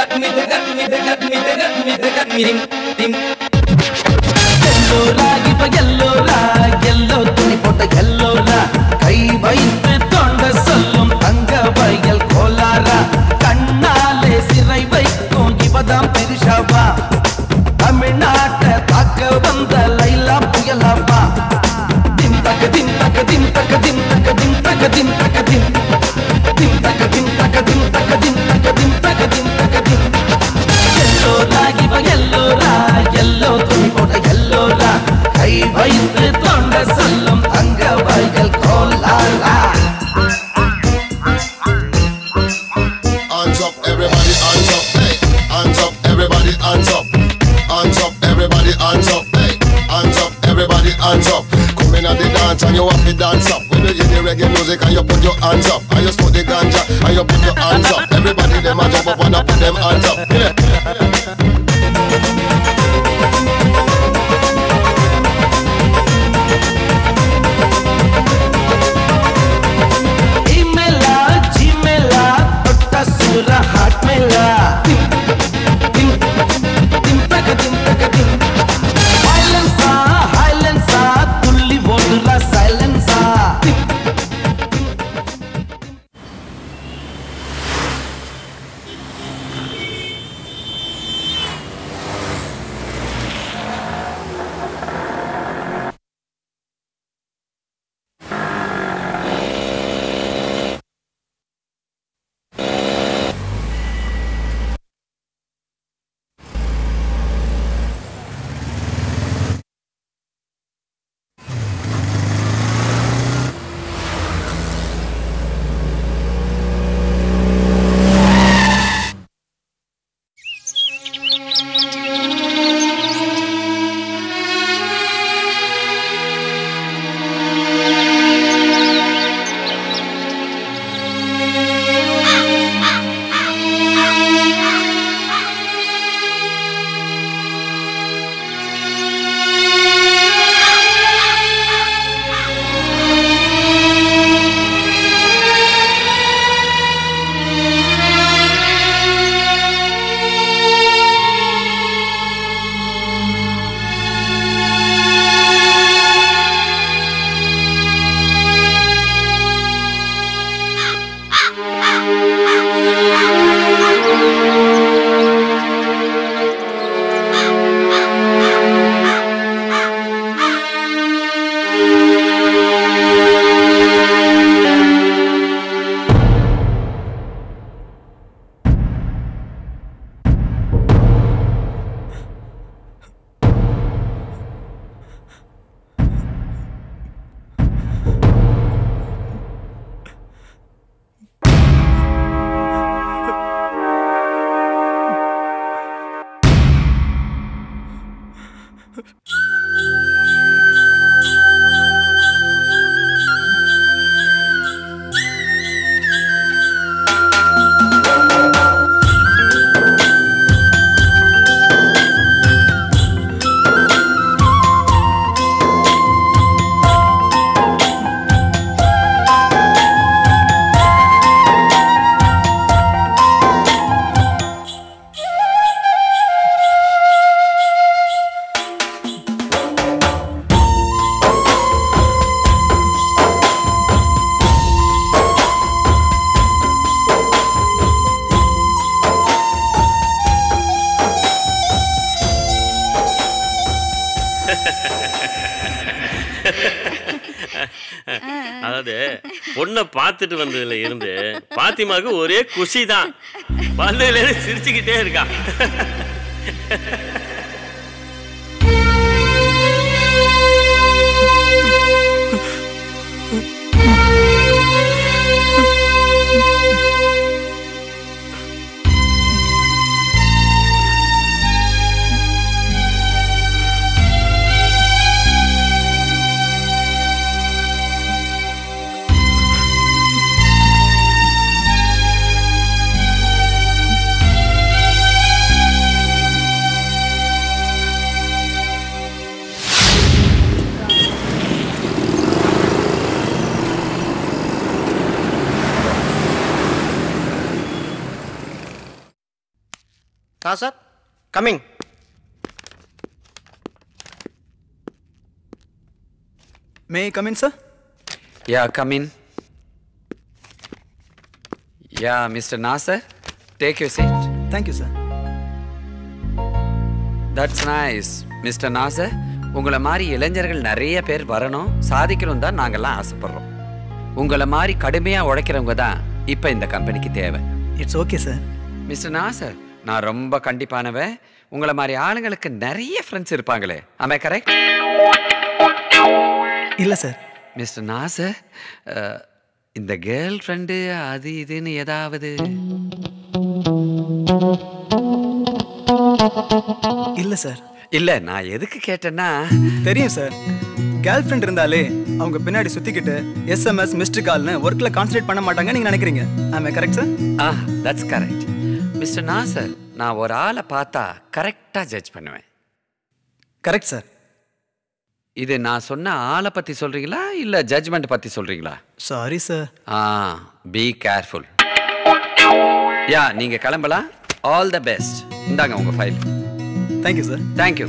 எல்லோரா இவ எல்லோரா எல்லோ துணி போட்ட எல்லோரா கை வைத்து தொண்ட சொல்லும் தங்க வயல் கோலாரா கண்ணாலே சிறை வைக்கும் இவதாம் பெரிஷாவா தமிழ்நாட்டை தாக்க வந்த லைலா புயலாவா தின் தக்க தின் தக்க தின் தக்க தின் தக்க தின் தக்க தின் தக்க தின் தின் தக்க தின் தக்க தின் தக்க தின் தக்க தின் தக்க தின் தக்க தின் எல்லோரா இவ எல்லோரா எல்லோ துணி போட்ட எல்லோரா கை வைத்து தொண்ட சொல்லும் தங்க வயல் கோலாரா Hands up, everybody, hands up, hey. Hands up, everybody, hands up. Hands up, everybody, hands up, hey. Hands up, everybody, hands up. Come in at the dance and you have to dance up. When you hear the reggae music and you put your hands up. And you smoke the ganja and you put your hands up. Everybody them a jump up and a put them hands up. Yeah. இமெலா ஜிமெலா தொட்ட சூர hot மேலா திம் திம் திம் தக திம் தக திம் வயலன்ஸா ஹைலன்ஸா துள்ளி ஓடுற சைலன்ஸா திம் அதாவது பொண்ணை பார்த்துட்டு வந்ததுல இருந்து பாத்திமாக்கு ஒரே குஷி தான் வந்ததுல இருந்து சிரிச்சுக்கிட்டே இருக்கா ஆ sir coming may come in sir Yeah, come in. Yeah, Mr. Nasser, take your seat. Thank you sir That's nice. Mister Nasser உங்களை மாதிரி இளைஞர்கள் நிறைய பேர் வரணும் சாதிக்கணும் தான் நாங்கெல்லாம் ஆசைப்படுறோம் உங்களை மாதிரி கடுமையாக உழைக்கிறவங்க தான் இப்போ இந்த கம்பெனிக்கு தேவை it's okay sir mister Nasser நான் ரொம்ப கண்டிப்பானவன் உங்களை மாதிரி ஆளுங்களுக்கு நிறைய ஃப்ரெண்ட்ஸ் இருப்பாங்களே ஆமே கரெக்ட் இல்லை சார் மிஸ்டர் நாசர் அஹ், இந்த கேர்ள் ஃப்ரெண்டு அது இதுன்னு ஏதாவது இல்லை சார் இல்லை நான் எதுக்கு கேட்டேன்னா தெரியும் சார் கேர்ள் ஃப்ரெண்ட் இருந்தாலே அவங்க பின்னாடி சுற்றிக்கிட்டு எஸ்எம்எஸ் மிஸ்டு கால்னு ஒர்க்கில் கான்சன்ட்ரேட் பண்ண மாட்டாங்க நீங்கள் நினைக்கிறீங்க ஆமாம் கரெக்ட் சார் ஆ தட்ஸ் கரெக்ட் மிஸ்டர் நாசர் நான் ஒரு ஆளை பார்த்தா கரெக்டாக ஜட்ஜ் பண்ணுவேன் கரெக்ட் சார் இது நான் சொன்ன ஆளை பற்றி சொல்கிறீங்களா இல்லை ஜட்ஜ்மெண்ட் பற்றி சொல்கிறீங்களா சாரி சார் ஆ பி கேர்ஃபுல் யா நீங்கள் கிளம்பலாம் ஆல் த பெஸ்ட் இந்தாங்க உங்கள் ஃபைல் தேங்க்யூ சார் தேங்க்யூ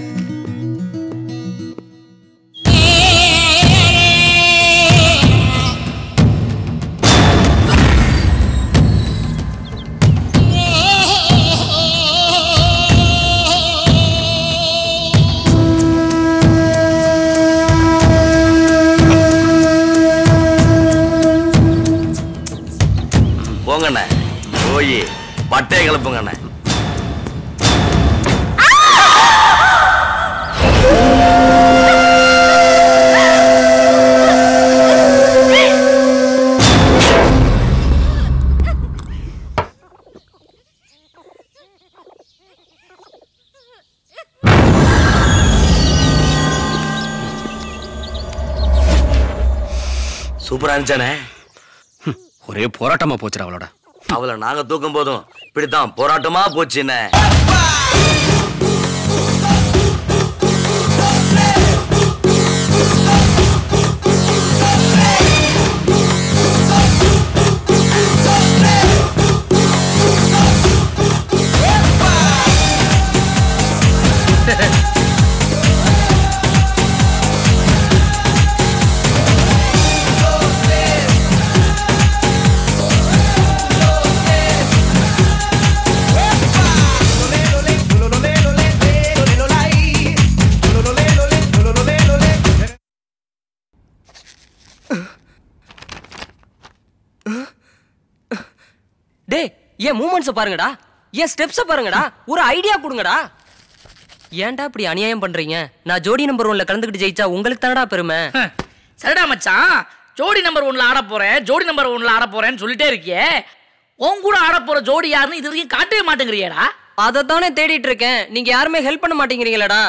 போங்கண்ணே போய் பட்டையை கிளப்புங்கண்ணே சூப்பரா இருந்துச்சானே ஒரே போராட்டமா போச்சுடா அவளோட அவளை நாங்க தூக்கும் போதும் இப்படித்தான் போராட்டமா போச்சுண்ணே டேய் ஏன் மூமெண்ட்ஸை பாருங்கடா ஏன் ஸ்டெப்ஸை பாருங்கடா ஒரு ஐடியா கொடுங்கடா ஏன்டா இப்படி அநியாயம் பண்றீங்க நான் ஜோடி நம்பர் ஒன்ல கலந்துக்கிட்டு ஜெயிச்சா உங்களுக்கு தானடா பெருமை சரிடா மச்சான் ஜோடி நம்பர் ஒன்ல ஆட போறேன் ஜோடி நம்பர் ஒன்ல ஆட போறேன்னு சொல்லிட்டே இருக்கியே உன் கூட ஆட போற ஜோடி யாருன்னு இது வரைக்கும் காட்டவே மாட்டேங்கிறியேடா அதை தானே தேடிட்டு இருக்கேன் நீங்க யாருமே ஹெல்ப் பண்ண மாட்டேங்கிறீங்களடா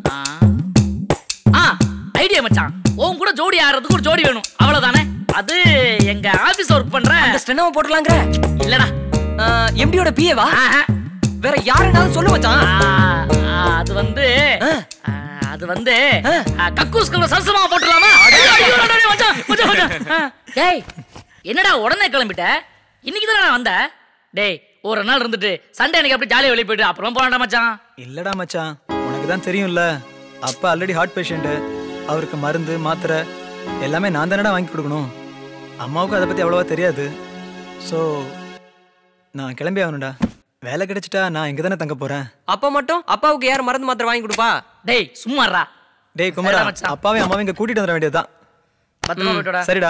ஆ ஐடியா மச்சான் உன் கூட ஜோடி ஆடுறதுக்கு ஒரு ஜோடி வேணும் அவ்வளவுதானே அது எங்க ஆபீஸ் ஒர்க் பண்ற அந்த ஸ்டெனோவை போட்டுலாங்கிற இல்லடா எம்டியோட பிஏவா ஆஹா. வேற யாருனாலும் சொல்லு மச்சான் ஆ, ஆ, அது வந்து ஆ, அது வந்து ஆ, கக்கூஸ்குள்ள சரசமா போட்டுலாமா ஐயோ, ஐயோ, ஐயோ, மச்சான், மச்சான், மச்சான். ஆ, டேய் என்னடா உடனே கிளம்பிட்ட இன்னைக்கு தானே வந்த டேய் ஒரு நாள் இருந்துட்டு சண்டே அன்னைக்கு அப்படி ஜாலியா வெளியே போயிட்டு அப்புறம் போறான்டா மச்சான் இல்லடா மச்சான் உனக்கு தான் தெரியும்ல அப்பா ஆல்ரெடி ஹார்ட் பேஷண்ட்டு அவருக்கு மருந்து மாத்திரை எல்லாமே நான் தானடா வாங்கி கொடுக்கணும் அம்மாவுக்கும் அதை பற்றி அவ்வளோவா தெரியாது ஸோ நான் கிளம்பி ஆகணும்டா வேலை கிடைச்சிட்டா நான் இங்கே தானே தங்க போகிறேன் அப்ப மட்டும் அப்பாவுக்கு யார் மருந்து மாத்திரை வாங்கி கொடுப்பா டேய் சும்மாறா டேய் குமரா சரிடா மச்சான். அப்பாவையும் அம்மாவையும் இங்கே கூட்டிகிட்டு வந்துட வேண்டியதுதான் பத்திரமா போயிட்டோடா சரிடா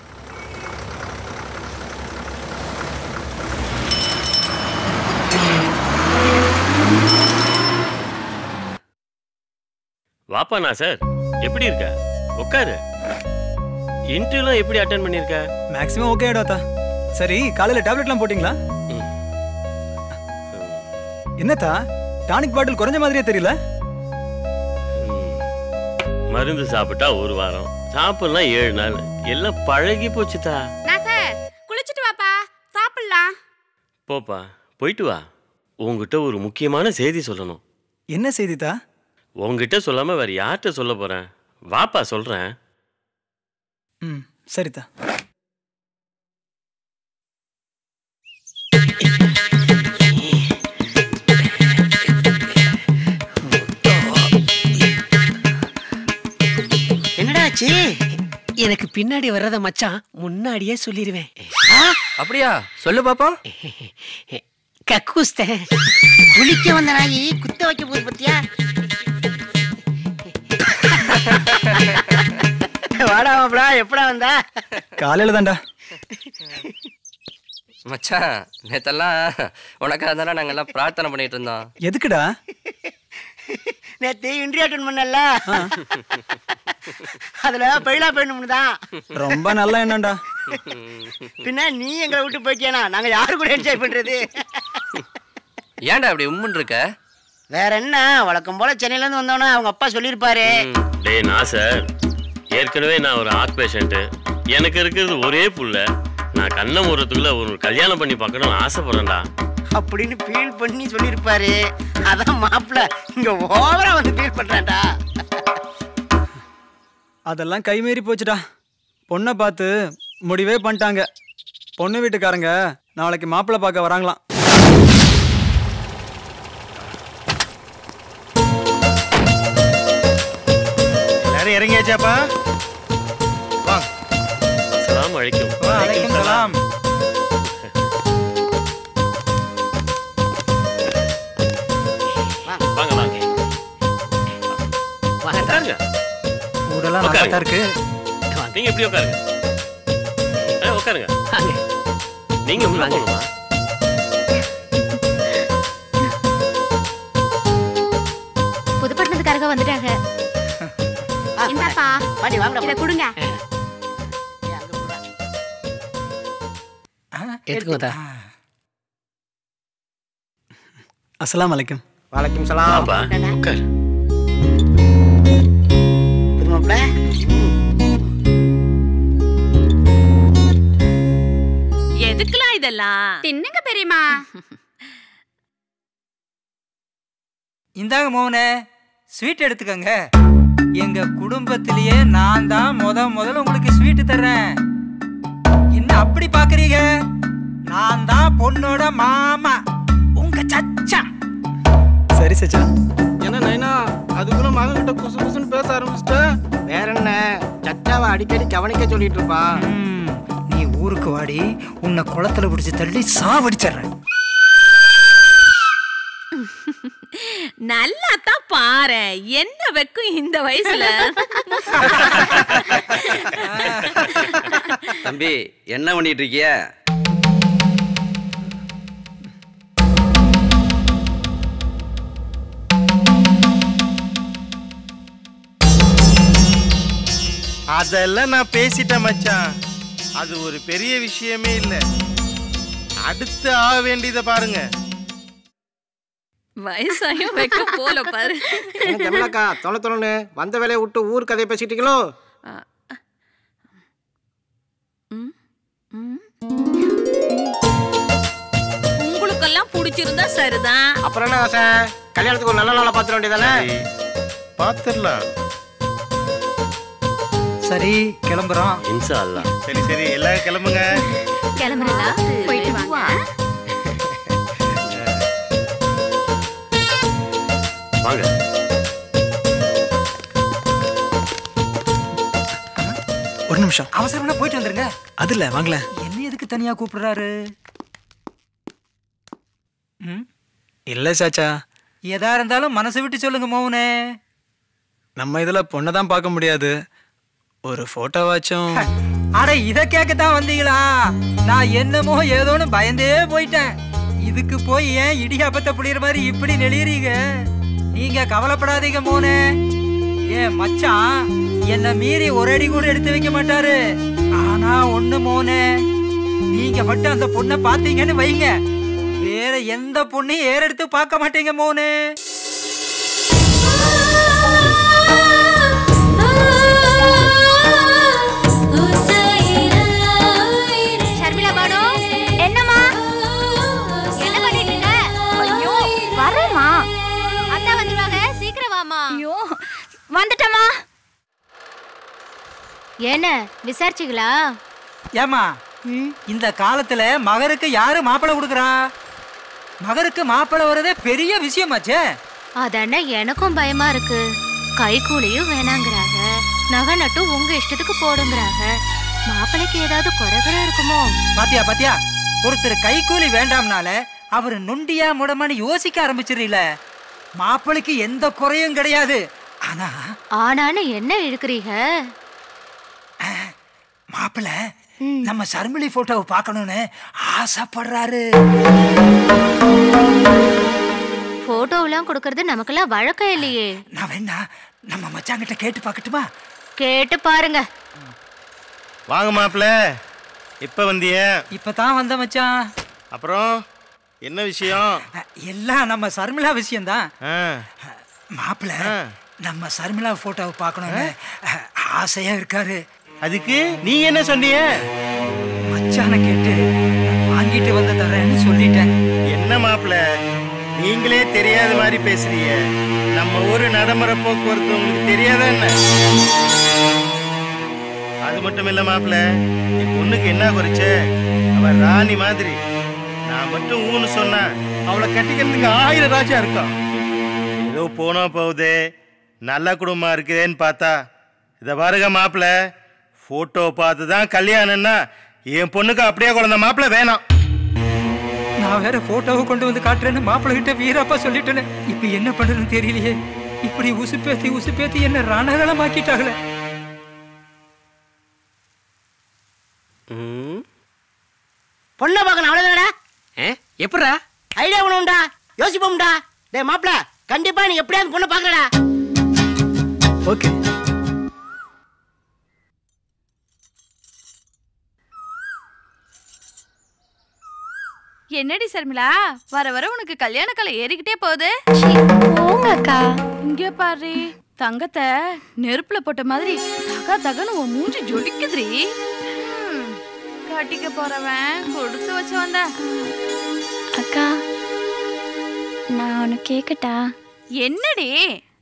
வாப்பா நான் சார் எப்படி இருக்க உட்காரு இன்டர்வியூலாம் எப்படி அட்டன் பண்ணியிருக்க மேக்ஸிமம் ஓகே ஆயிடாத்தா சரி காலையில் டேப்லெட்லாம் போட்டிங்களா ம். என்னத்தா டானிக் பாட்டில் குறைஞ்ச மாதிரியே தெரியல ம். மருந்து சாப்பிட்டா ஒரு வாரம் சாப்பிடலாம் ஏழு நாள் எல்லாம் பழகி போச்சுதா நாசர் குளிச்சுட்டு வாப்பா சாப்பிடலாம் போப்பா போயிட்டு வா உங்ககிட்ட ஒரு முக்கியமான செய்தி சொல்லணும் என்ன செய்தித்தா உங்ககிட்ட சொல்லாம வேற யார்கிட்ட சொல்ல போறேன் வாப்பா சொல்றேன் ம் சரித்தா மச்சி எனக்கு பின்னாடி வர்றத மச்சான் முன்னாடியே சொல்லிடுவேன் அப்படியா சொல்லு பாப்போம் கக்கூஸ்த குளிக்க வந்த நாயி குத்த வைக்க போகுது பத்தியா வாடா மாப்ள எப்படா வந்தா காலையில தான்டா மச்சான் நேத்தெல்லாம் உனக்காக தானே நாங்கெல்லாம் பிரார்த்தனை பண்ணிட்டு இருந்தோம் எதுக்குடா நேத்து இன்ட்ரி அட்டன் பண்ணல அதுல பெயிலா போயிடணும்னு தான் ரொம்ப நல்ல எண்ணம்டா பின்ன நீ எங்களை விட்டு போயிட்டியானா நாங்க யாரு கூட என்ஜாய் பண்றது ஏன்டா அப்படி உம்முன்னு இருக்க வேற என்ன வழக்கம் போல சென்னையில இருந்து வந்தோன்னா அவங்க அப்பா சொல்லியிருப்பாரு டேய் நாசர் ஏற்கனவே நான் ஒரு ஹார்ட் பேஷண்ட்டு எனக்கு இருக்கிறது ஒரே புள்ள நான் கண்ணை மூடுறதுக்குள்ள ஒரு கல்யாணம் பண்ணி பார்க்கணும்னு ஆசைப்படுறேன்டா அப்படின்னு ஃபீல் பண்ணி சொல்லியிருப்பாரு அதான் மாப்பிள்ள இங்க ஓவரா வந்து ஃபீல் பண்றான்டா அதெல்லாம் கைமீறி போச்சுடா பொண்ணை பார்த்து முடிவே பண்ணிட்டாங்க பொண்ணு வீட்டுக்காரங்க நாளைக்கு மாப்பிள்ளை பார்க்க வராங்களாம் எல்லாரும் இறங்கியாச்சாப்பா வாங்க சலாம் அழைக்கும் வலைக்கும் சலாம் வாங்க வாங்க உட்காருங்க ஊடெல்லாம் நல்லா தான் இருக்கு நீங்க எப்படி உட்காருங்க ஆ, உட்காருங்க நீங்க உள்ள போகணுமா புதுப்பட்டினத்துக்காரங்க வந்துட்டாங்க இந்தாப்பா பாட்டி வாங்கடா இத கொடுங்க எடுத்துக்கோதா அஸ்ஸலாமு அலைக்கும் வலைக்கும் சலாம் வாப்பா உட்காரு புது மாப்பிள்ள எதுக்குலாம் இதெல்லாம் தின்னுங்க பெரியம்மா இந்தாங்க மோகனே ஸ்வீட் எடுத்துக்கங்க எங்க குடும்பத்திலேயே நான் தான் முத முதல்ல உங்களுக்கு ஸ்வீட் தர்றேன் என்ன அப்படி பாக்குறீங்க நான் தான் பொண்ணோட மாமா உங்க சச்சா சரி சச்சா என்ன நைனா அதுக்குள்ள மகன் கிட்ட குசு குசுன்னு பேச ஆரம்பிச்சிட்ட வேற என்ன சச்சாவை அடிக்கடி கவனிக்க சொல்லிட்டு இருப்பா ம், நீ ஊருக்கு வாடி உன்னை குளத்துல பிடிச்சி தள்ளி சாவடிச்சிடுறேன் நல்லா தான் பாரு என்ன வெக்கும் இந்த வயசுல தம்பி என்ன பண்ணிட்டு இருக்கிய அதெல்லாம் நான் பேசிட்டேன் மச்சான் அது ஒரு பெரிய விஷயமே இல்ல அடுத்து ஆக வேண்டியதை பாருங்க வயசாயும் வைக்க போல பாரு தமிழக்கா தொலை தொலைன்னு வந்த வேலையை விட்டு ஊர் கதையை பேசிட்டீங்களோ உங்களுக்கெல்லாம் பிடிச்சிருந்தா சரிதான் அப்புறம் என்ன ஆசை கல்யாணத்துக்கு ஒரு நல்ல நாளா பாத்துட வேண்டியதானே பாத்துடலாம் சரி கிளம்புறோம் இன்சா அல்லா சரி சரி எல்லாரும் கிளம்புங்க கிளம்புறா போயிட்டு வாங்க வாங்க ஒரு நிமிஷம் அவசரமா போயிட்டு வந்துருங்க அது இல்ல வாங்கல என்ன எதுக்கு தனியா கூப்பிடுறாரு ம் இல்ல சாச்சா எதா இருந்தாலும் மனசு விட்டு சொல்லுங்க மோகனே நம்ம இதுல பொண்ணை தான் பார்க்க முடியாது ஒரு போட்டோவாச்சும் அட இத கேட்கத்தான் வந்தீங்களா நான் என்னமோ ஏதோன்னு பயந்தே போயிட்டேன் இதுக்கு போய் ஏன் இடியாப்பத்தை புளியற மாதிரி இப்படி நெளியறீங்க நீங்க கவலைப்படாதீங்க மோனே ஏன் மச்சான் என்ன மீறி ஒரு அடி கூட எடுத்து வைக்க மாட்டாரு ஆனா ஒண்ணு மோனே நீங்க மட்டும் அந்த பொண்ணை பாத்தீங்கன்னு வைங்க வேற எந்த பொண்ணையும் ஏறெடுத்து பார்க்க மாட்டீங்க மோனே ஷர்மிளா பானு என்னம்மா என்ன பண்ணிட்டு இருக்க ஐயோ வரேம்மா அத்தா வந்துருவாங்க சீக்கிரம் வாமா ஐயோ வந்துட்டம்மா என்ன விசாரிச்சிங்களா ஏமா இந்த காலத்துல மகருக்கு யாரு மாப்பிள்ளை கொடுக்குறா மகருக்கு மாப்பிள்ளை வர்றதே பெரிய விஷயமாச்சே அதானே எனக்கும் பயமா இருக்கு கை கூலியும் வேணாங்கிறாங்க நகை நட்டு உங்க இஷ்டத்துக்கு போடுங்கிறாங்க மாப்பிள்ளைக்கு ஏதாவது குறைகுறை இருக்குமோ பாத்தியா பாத்தியா ஒருத்தர் கைக்கூலி வேண்டாம்னால அவர் நொண்டியா முடமான்னு யோசிக்க ஆரம்பிச்சிடல மாப்பிளைக்கு எந்த குறையும் கிடையாது ஆனா ஆனான்னு என்ன இழுக்கிறீங்க மாப்பிள்ள நம்ம சர்மிளி போட்டோவை பார்க்கணும்னு ஆசைப்படுறாரு போட்டோவெல்லாம் கொடுக்கறது நமக்கெல்லாம் வழக்கம் இல்லையே நான் வேணா நம்ம மச்சாங்கிட்ட கேட்டு பார்க்கட்டுமா கேட்டு பாருங்க வாங்க மாப்பிள்ள எப்ப வந்திய இப்பதான் வந்த மச்சான் அப்புறம் என்ன விஷயம் எல்லாம் நம்ம சர்மிளா விஷயம்தான் ஆ, மாப்பிள்ள நம்ம சர்மிளா போட்டோவை பார்க்கணும்னு ஆசையா இருக்காரு அதுக்கு நீ என்ன சொன்னிய மச்சானை கேட்டு வாங்கிட்டு வந்து தரேன்னு சொல்லிட்டேன் என்ன மாப்பிள்ள நீங்களே தெரியாத மாதிரி பேசுறீங்க நம்ம ஊரு நடைமுறை போக்குவரத்து உங்களுக்கு தெரியாதா என்ன அது மட்டும் இல்ல மாப்பிள்ள என் பொண்ணுக்கு என்ன குறைச்ச அவ ராணி மாதிரி நான் மட்டும் ஊன்னு சொன்னா அவளை கட்டிக்கிறதுக்கு ஆயிரம் ராஜா இருக்கான் ஏதோ போனா போகுதே நல்ல குடும்பம் இருக்குதேன்னு பார்த்தா இதை பாருங்க மாப்பிள்ள போட்டோ பார்த்து தான் கல்யாணம்னா என் பொண்ணுக்கு அப்படியே குழந்த மாப்பிள்ள வேணாம் நான் வேற போட்டோவை கொண்டு வந்து காட்டுறேன்னு மாப்பிள்ளை கிட்ட வீரப்பா சொல்லிட்டேன்னு இப்ப என்ன பண்றதுன்னு தெரியலையே இப்படி உசுப்பேத்தி உசுப்பேத்தி என்ன ரணகலமாக்கிட்டாங்களே பொண்ணை பார்க்கணும் அவ்வளவுதானடா எப்படா ஐடியா பண்ணுவோம்டா யோசிப்போம்டா டேய் மாப்பிள கண்டிப்பா நீ எப்படியாவது பொண்ணை பார்க்கடா ஓகே என்னடி சர்மிளா வர வர உனக்கு கல்யாண கலை ஏறிக்கிட்டே போகுது போங்க அக்கா இங்க பாரு தங்கத்தை நெருப்புல போட்ட மாதிரி தக தகன்னு உன் மூஞ்சி ஜொலிக்குதுடி ம், கட்டிக்க போறவன் கொடுத்து வச்சு வந்த அக்கா நான் உனக்கு கேட்கட்டா என்னடி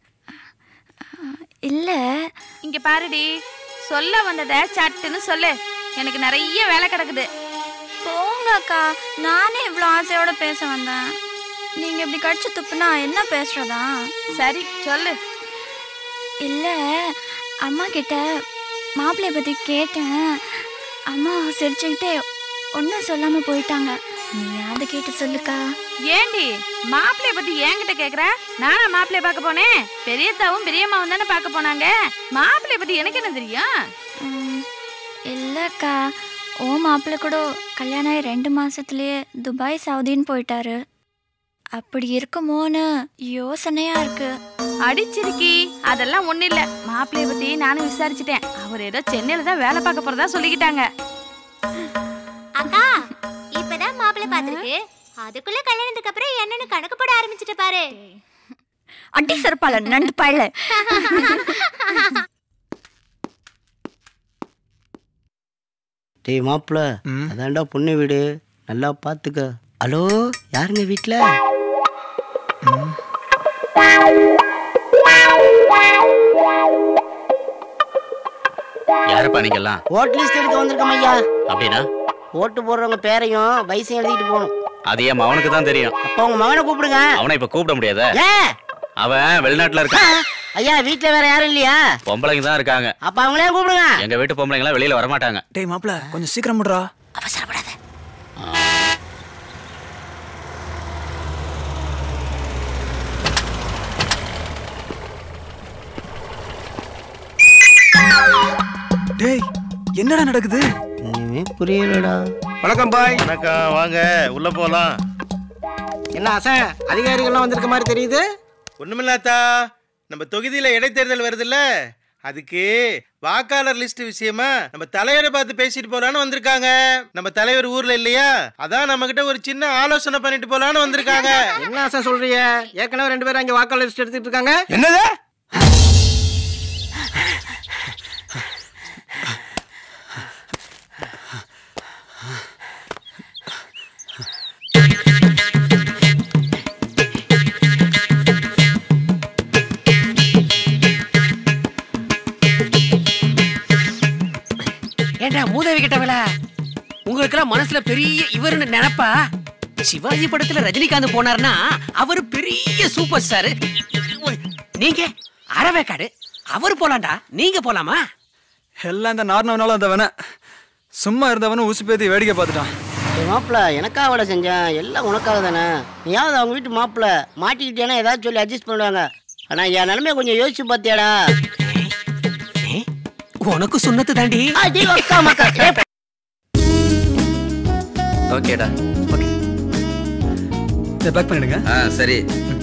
இல்ல இங்க பாருடி சொல்ல வந்தத சட்டுன்னு சொல்லு எனக்கு நிறைய வேலை கிடக்குது போங்க அக்கா நானே இவ்வளோ ஆசையோட பேச வந்தேன் நீங்க இப்படி கடிச்சு துப்புனா என்ன பேசுறதா சரி சொல்லு இல்ல அம்மா கிட்ட மாப்பிள்ளைய பத்தி கேட்டேன் அம்மா சிரிச்சுக்கிட்டே ஒன்றும் சொல்லாம போயிட்டாங்க நீயாவது கேட்டு சொல்லுக்கா ஏண்டி மாப்பிள்ளைய பத்தி என்கிட்ட கேக்குற நானா மாப்பிள்ளைய பார்க்க போனேன் பெரியத்தாவும் பெரியம்மாவும் தானே பார்க்க போனாங்க மாப்பிள்ளைய பத்தி எனக்கு என்ன தெரியும் ம், இல்லக்கா ஓ மாப்பிள்ளை கூட கல்யாணம் ஆகி ரெண்டு மாசத்துலயே துபாய் சவுதின்னு போயிட்டாரு அப்படி இருக்குமோன்னு யோசனையா இருக்கு அடிச்சிருக்கி அதெல்லாம் ஒண்ணு இல்ல மாப்பிள்ளைய பத்தி நானும் விசாரிச்சுட்டேன் அவர் ஏதோ சென்னையில தான் வேலை பார்க்க போறதா சொல்லிக்கிட்டாங்க அக்கா இப்பதான் மாப்பிள்ளை பார்த்துருக்கு அதுக்குள்ள கல்யாணத்துக்கு அப்புறம் என்னன்னு கணக்கு போட ஆரம்பிச்சிட்டு பாரு அடி சிறப்பால நண்டு பழ டேய் மாப்பிள அதான்டா பொண்ணு வீடு நல்லா பார்த்துக்க ஹலோ யாருங்க வீட்டில் யாருப்பா நீங்கெல்லாம் ஓட் லிஸ்ட் எடுக்க வந்திருக்கோம் ஐயா அப்படின்னா ஓட்டு போடுறவங்க பேரையும் வயசையும் எழுதிட்டு போகணும் அது என் மவனுக்கு தான் தெரியும் அப்போ உங்க மகனை கூப்பிடுங்க அவனை இப்ப கூப்பிட முடியாத ஏன் அவன் வெளிநாட்டுல இருக்கான் ஐயா வீட்டில் வேற யாரும் இல்லையா பொம்பளைங்க தான் இருக்காங்க அப்ப அவங்களே கூப்பிடுங்க எங்க வீட்டு பொம்பளைங்க எல்லாம் வெளியில வரமாட்டாங்க டேய் மாப்ள கொஞ்சம் சீக்கிரம் முடுறா அவசரப்படாத டேய் என்னடா நடக்குது ஒண்ணுமே புரியலடா வணக்கம் பாய் வணக்கம் வாங்க உள்ள போலாம் என்ன அசை அதிகாரிகள்லாம் வந்திருக்க மாதிரி தெரியுது ஒண்ணுமில்லாத்தா நம்ம தொகுதியில இடைத்தேர்தல் வருதுல்ல அதுக்கு வாக்காளர் லிஸ்ட் விஷயமா நம்ம தலைவரை பார்த்து பேசிட்டு போலான்னு வந்திருக்காங்க நம்ம தலைவர் ஊர்ல இல்லையா அதான் நம்ம கிட்ட ஒரு சின்ன ஆலோசனை பண்ணிட்டு போலான்னு வந்திருக்காங்க என்ன ஆசை சொல்றீங்க ஏற்கனவே ரெண்டு பேரும் அங்க வாக்காளர் லிஸ்ட் எடுத்துட்டு இருக்காங்க என்னது ஏண்டா மூதேவி கிட்டவளா உங்களுக்கெல்லாம் மனசுல பெரிய இவருன்னு நினைப்பா சிவாஜி படத்துல ரஜினிகாந்த் போனார்னா அவர் பெரிய சூப்பர் ஸ்டார் நீங்க அறவேக்காடு அவர் போலாம்டா நீங்க போலாமா எல்லாம் இந்த நார்னவனாலும் அந்த வேணா சும்மா இருந்தவனும் உசு பேத்தி வேடிக்கை பார்த்துட்டான் மாப்பிள்ள எனக்காக வேலை செஞ்சேன் எல்லாம் உனக்காக தானே நீயாவது அவங்க வீட்டு மாப்பிள்ள மாட்டிக்கிட்டேன்னா ஏதாவது சொல்லி அட்ஜஸ்ட் பண்ணுவாங்க ஆனா என் நிலைமைய கொஞ்சம் யோசிச்சு பார்த்தியாடா உனக்கு சுண்ணத்து தாண்டி அடி அக்கா மக்கா ஏய், ஓகேடா இதை பேக் பண்ணிடுங்க ஆ சரி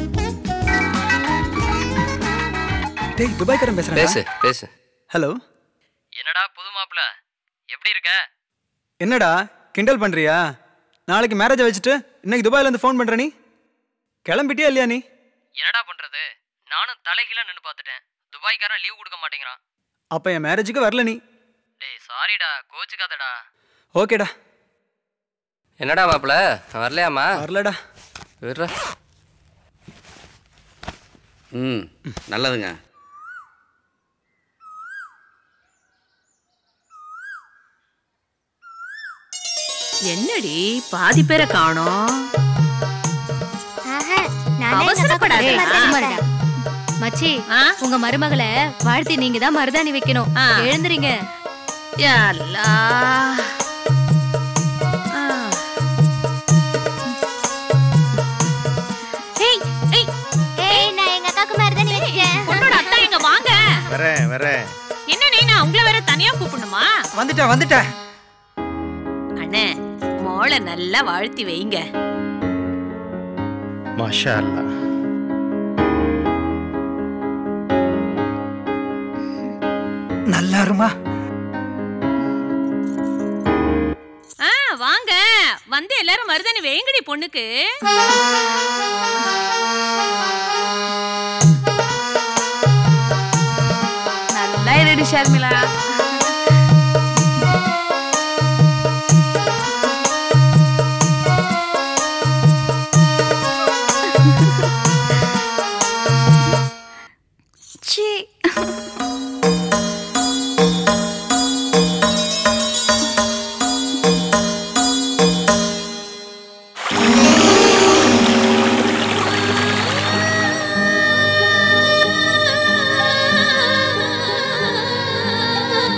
டேய் துபாய்க்காரன் பேசுறேன் பேசு பேசு ஹலோ என்னடா புது மாப்பிள எப்படி இருக்க என்னடா கிண்டல் பண்றியா நாளைக்கு மேரேஜை வச்சுட்டு இன்னைக்கு துபாயில இருந்து ஃபோன் பண்ற நீ கிளம்பிட்டியா இல்லையா நீ என்னடா பண்றது நானும் தலைகீழ நின்னு பார்த்துட்டேன் துபாய்க்காரன் லீவ் கொடுக்க மாட்டேங்கிறான் அப்ப என் மேரேஜுக்கு வரல நீ டேய் சாரிடா கோச்சுக்காதடா ஓகேடா என்னடா மாப்பிள வரலையாமா வரலடா விடுறா ம் நல்லதுங்க என்னடி பாதி பேரை காணோம் அவசரப்படாத. அவசரப்படாத மச்சி உங்க மருமகளை வாழ்த்தி நீங்க தான் மருதாணி வைக்கணும் எழுந்துறீங்க யல்லா. ஏய் ஏய் ஏய் நான் எங்க அக்காக்கு மருதாணி வச்சிட்டேன் உன்னோட அத்தா எங்க வாங்க வரேன் வரேன் என்ன நீ நான் உங்களை வேற தனியா கூப்பிடணுமா வந்துட்டேன் வந்துட்டேன் அண்ணே மோளை நல்லா வாழ்த்தி வைங்க மாஷா அல்லா நல்லா இருமா ஆ வாங்க வந்து எல்லாரும் மருதாணி வேங்கடி பொண்ணுக்கு நல்லா இருடி ஷர்மிளா ச்சீ ஆ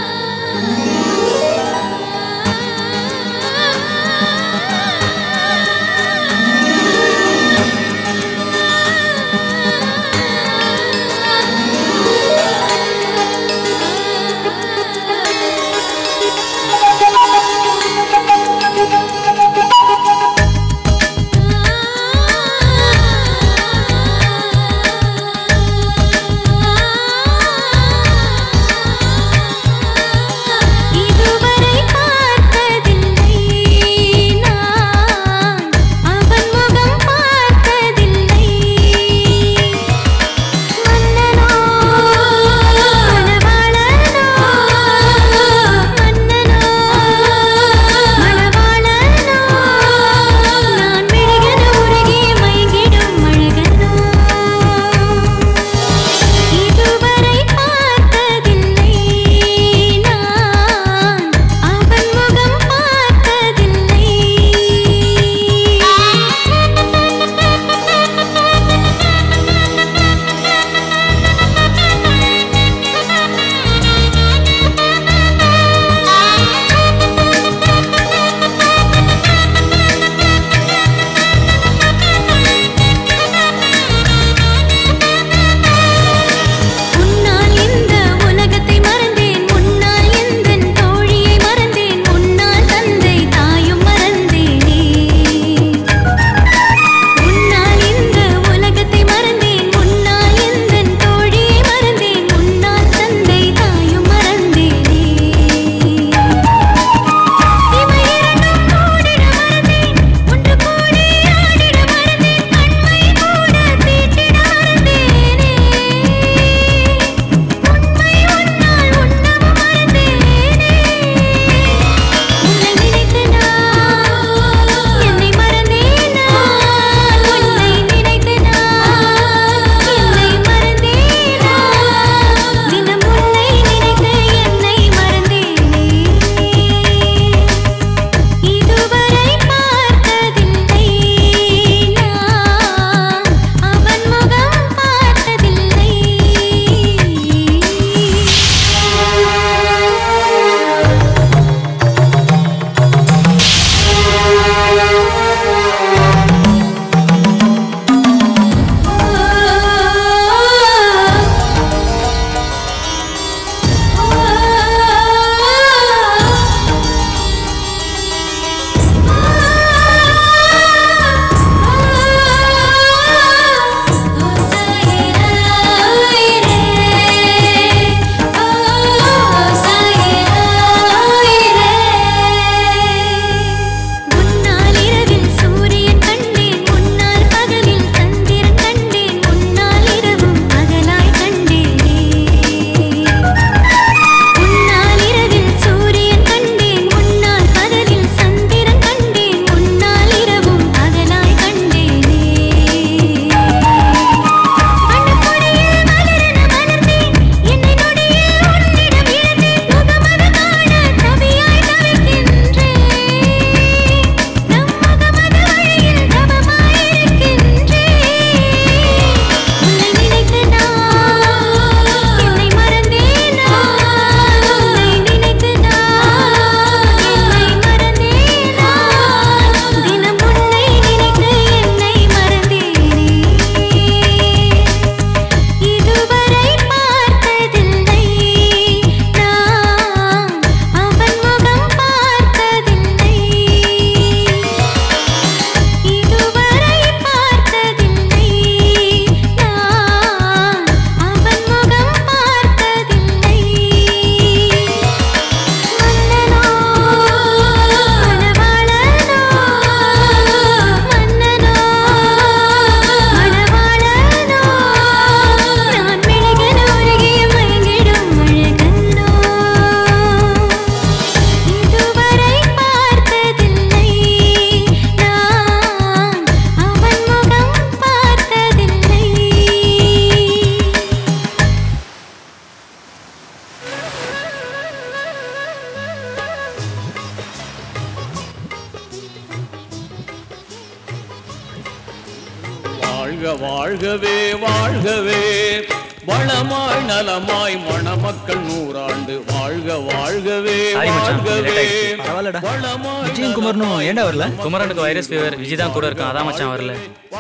வாழ்க வாழ்கவே வாழ்கவே வளமாய் நலமாய் மணமக்கள் நூறாண்டு வாழ்க வாழ்கவே சாரி மச்சான் கொஞ்சம் late வாழ்கவே ஆயிடுச்சு. பரவாயில்லடா விஜயும் குமரனும் ஏன்டா வரல குமரனுக்கு வைரஸ் ஃபீவர் விஜய் தான் கூட இருக்கான் அதான் மச்சான் வரல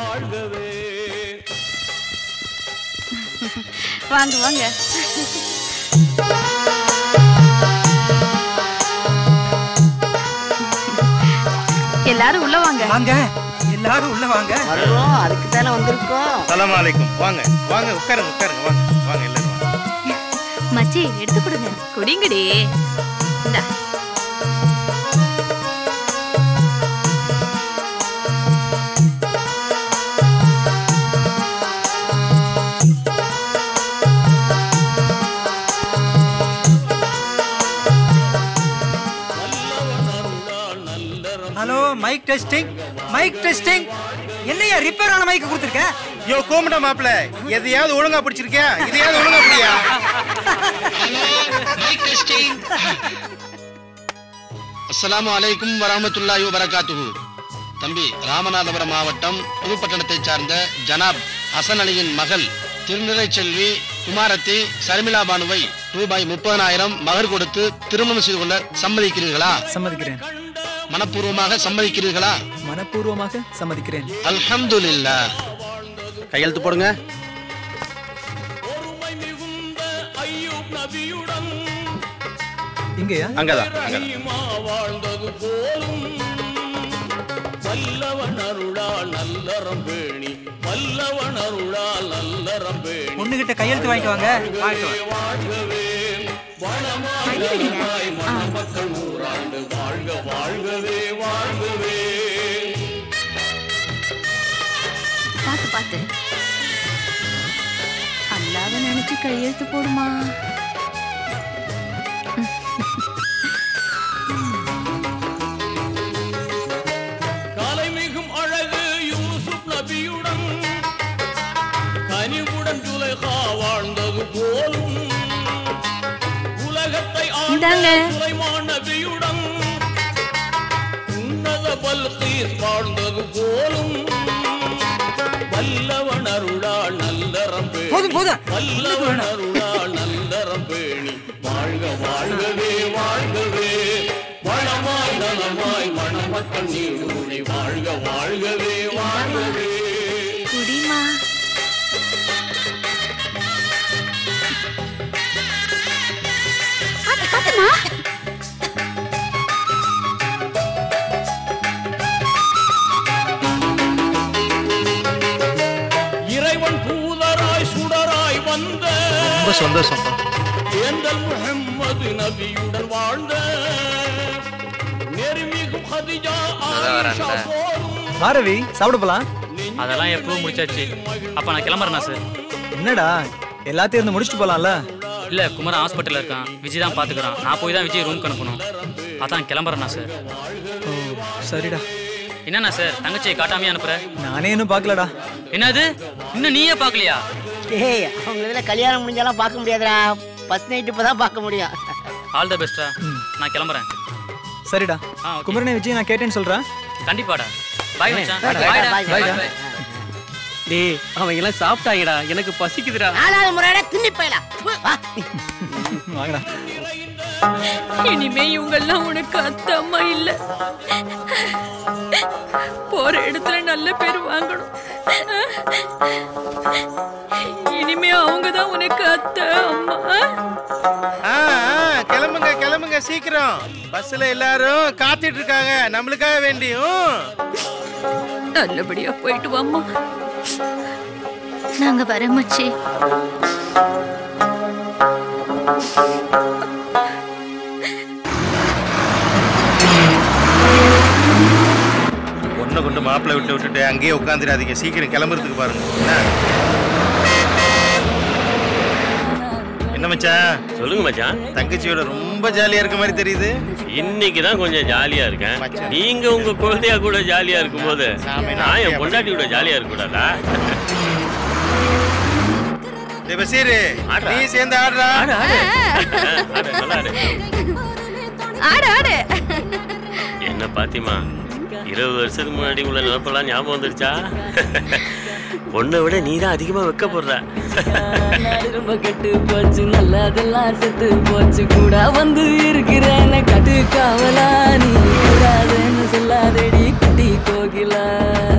வாங்க வாங்க எல்லாரும் உள்ள வாங்க வாங்க எல்லாரும் உள்ள வாங்க வர்றோம் அதுக்கு தானே வந்திருக்கோம் சலாம் அலைக்கும் வாங்க வாங்க உட்காருங்க உட்காருங்க வாங்க வாங்க எல்லாரும் வாங்க மச்சி எடுத்து கொடுங்க குடிங்கடி இந்தா. Hello mike testing mike testing என்னையா ரிப்பேர் ஆன மைக் கொடுத்துருக்க யோ கோமட்டா மாப்பிள எதையாவது ஒழுங்கா பிடிச்சிருக்கியா இதையாவது ஒழுங்கா பிடியா அஸ்ஸலாமு அலைக்கும் வரஹ்மத்துல்லாஹி வபரகாத்துஹு தம்பி ராமநாதபுரம் மாவட்டம் புதுப்பட்டணத்தைச் சார்ந்த ஜனாப் ஹசன் அலியின் மகள் திருநிறை செல்வி குமாரத்தி சர்மிளா பானுவை ரூபாய் முப்பதனாயிரம் மகர் கொடுத்து திருமணம் செய்து கொள்ள சம்மதிக்கிறீர்களா சம்மதிக்கிறேன் மனப்பூர்வமாக சம்மதிக்கிறீர்களா மனப்பூர்வமாக சம்மதிக்கிறேன் அல்ஹம்துலில்லாஹ் கையெழுத்து போடுங்க இங்கயா அங்கதான் அங்கதான் வாழ்ந்தது போலும் வல்லவன் அருளால் நல்லறம் பேணி வல்லவன் அருளால் நல்லறம் பேணி பொண்ணுகிட்ட கையெழுத்து வாங்கிட்டு வாங்க வாங்கிட்டு வாங்க. வாழ்கவே வளமாய் நலமாய் மணமக்கள் நூறாண்டு வாழ்க வாழ்கவே வாழ்கவே பாத்து பாத்து அல்லாத நினைச்சு கையெழுத்து போடுமா காலை மிகும் அழகு யூசுப் நபியுடன் கனிவுடன் ஜுலைஹா வாழ்ந்தது போலும் உலகத்தை ஆண்ட இந்தாங்க. சுலைமான் நபியுடன் உன்னத பல்கீஸ் வாழ்ந்தது போலும் வல்லவன் அருளால் நல்லறம் பேணி போதும், போதும். வல்லவன் அருளால் நல்லறம் பேணி வாழ்க வாழ்கவே வாழ்கவே வளமாய் நலமாய் மணமக்கள் நீடூழி வாழ்க வாழ்கவே வாழ்கவே குடிமா பாத்து பாத்துமா இறைவன் தூதராய் சுடராய் வந்த ரொம்ப சந்தோஷம் ஏந்தல் முஹம்மது நபியுடன் வாழ்ந்த நெருமிகும் ஹதிஜா ஆயிஷா போலும் மாரவி சாப்பிட போலாம் அதெல்லாம் எப்பவும் முடிச்சாச்சு அப்ப நான் கிளம்புறேண்ணா சார் என்னடா எல்லாத்தையும் இருந்து முடிச்சுட்டு போலாம்ல இல்ல குமரன் ஹாஸ்பிட்டல்ல இருக்கான் விஜய் தான் பாத்துக்கிறான் நான் போய் தான் விஜய் ரூம்க்கு அனுப்பணும் அதான் கிளம்புறேண்ணா சார் ஓ சரிடா என்னண்ணா சார் தங்கச்சியை காட்டாமையே அனுப்புற நானே இன்னும் பார்க்கலடா என்னது இன்னும் நீயே பார்க்கலையா டேய் அவங்க இதில் கல்யாணம் முடிஞ்சாலாம் பார்க்க முடியாதுடா ஃபர்ஸ்ட் நைட் இப்போ தான் பார்க்க முடியும் ஆல் த பெஸ்டா நான் கிளம்புறேன் சரிடா ஆ, okay. குமரனை விஜய் நான் கேட்டேன்னு சொல்றேன் கண்டிப்பாடா பாய் மச்சான் Bye, bye, பாய்டா bye, bye, Bye, bye. bye. டேய் அவங்க எல்லாம் சாப்பிட்டாங்கடா எனக்கு பசிக்குதுடா நாலாவது முறையோட தின்னி போயிடா வாங்கடா இனிமே இவங்கெல்லாம் உனக்கு அத்தை அம்மா இல்ல போற இடத்துல நல்ல பேர் வாங்கணும் இனிமே அவங்க தான் உனக்கு அத்தை அம்மா ஆ, ஆ, கிளம்புங்க கிளம்புங்க சீக்கிரம் பஸ்ல எல்லாரும் காத்துட்டு இருக்காங்க நம்மளுக்காக வேண்டியும் நல்லபடியா போயிட்டு வாம்மா நாங்க வர மச்சி பொண்ணை கொண்டு மாப்பிள்ளை விட்டு விட்டுட்டு அங்கேயே உட்காந்துடாதீங்க சீக்கிரம் கிளம்புறதுக்கு பாருங்க என்ன? என்ன மச்சான் சொல்லுங்க மச்சான் தங்கச்சியோட ரொம்ப ஜாலியா இருக்க மாதிரி தெரியுது இன்னைக்கு தான் கொஞ்சம் ஜாலியா இருக்கேன் நீங்க உங்க குழந்தையா கூட ஜாலியா இருக்கும்போது நான் என் பொண்டாட்டியோட ஜாலியா இருக்க கூடாதா டேய் பசீரு ஆடுறா. நீ சேர்ந்து ஆடுறா ஆடு, ஆடு. ஆடு, நல்லா ஆடு. ஆடு ஆடு என்ன பாத்திமா இருபது வருஷத்துக்கு முன்னாடி உள்ள நினப்பெல்லாம் ஞாபகம் வந்துருச்சா பொண்ணை விட நீ தான் அதிகமா வைக்க போடுற நாடு ரொம்ப கெட்டு போச்சு நல்லதெல்லாம் செத்து போச்சு கூட வந்து இருக்கிறேன் கட்டு காவலா நீ கூடாதுன்னு சொல்லாதடி குட்டி கோகிலா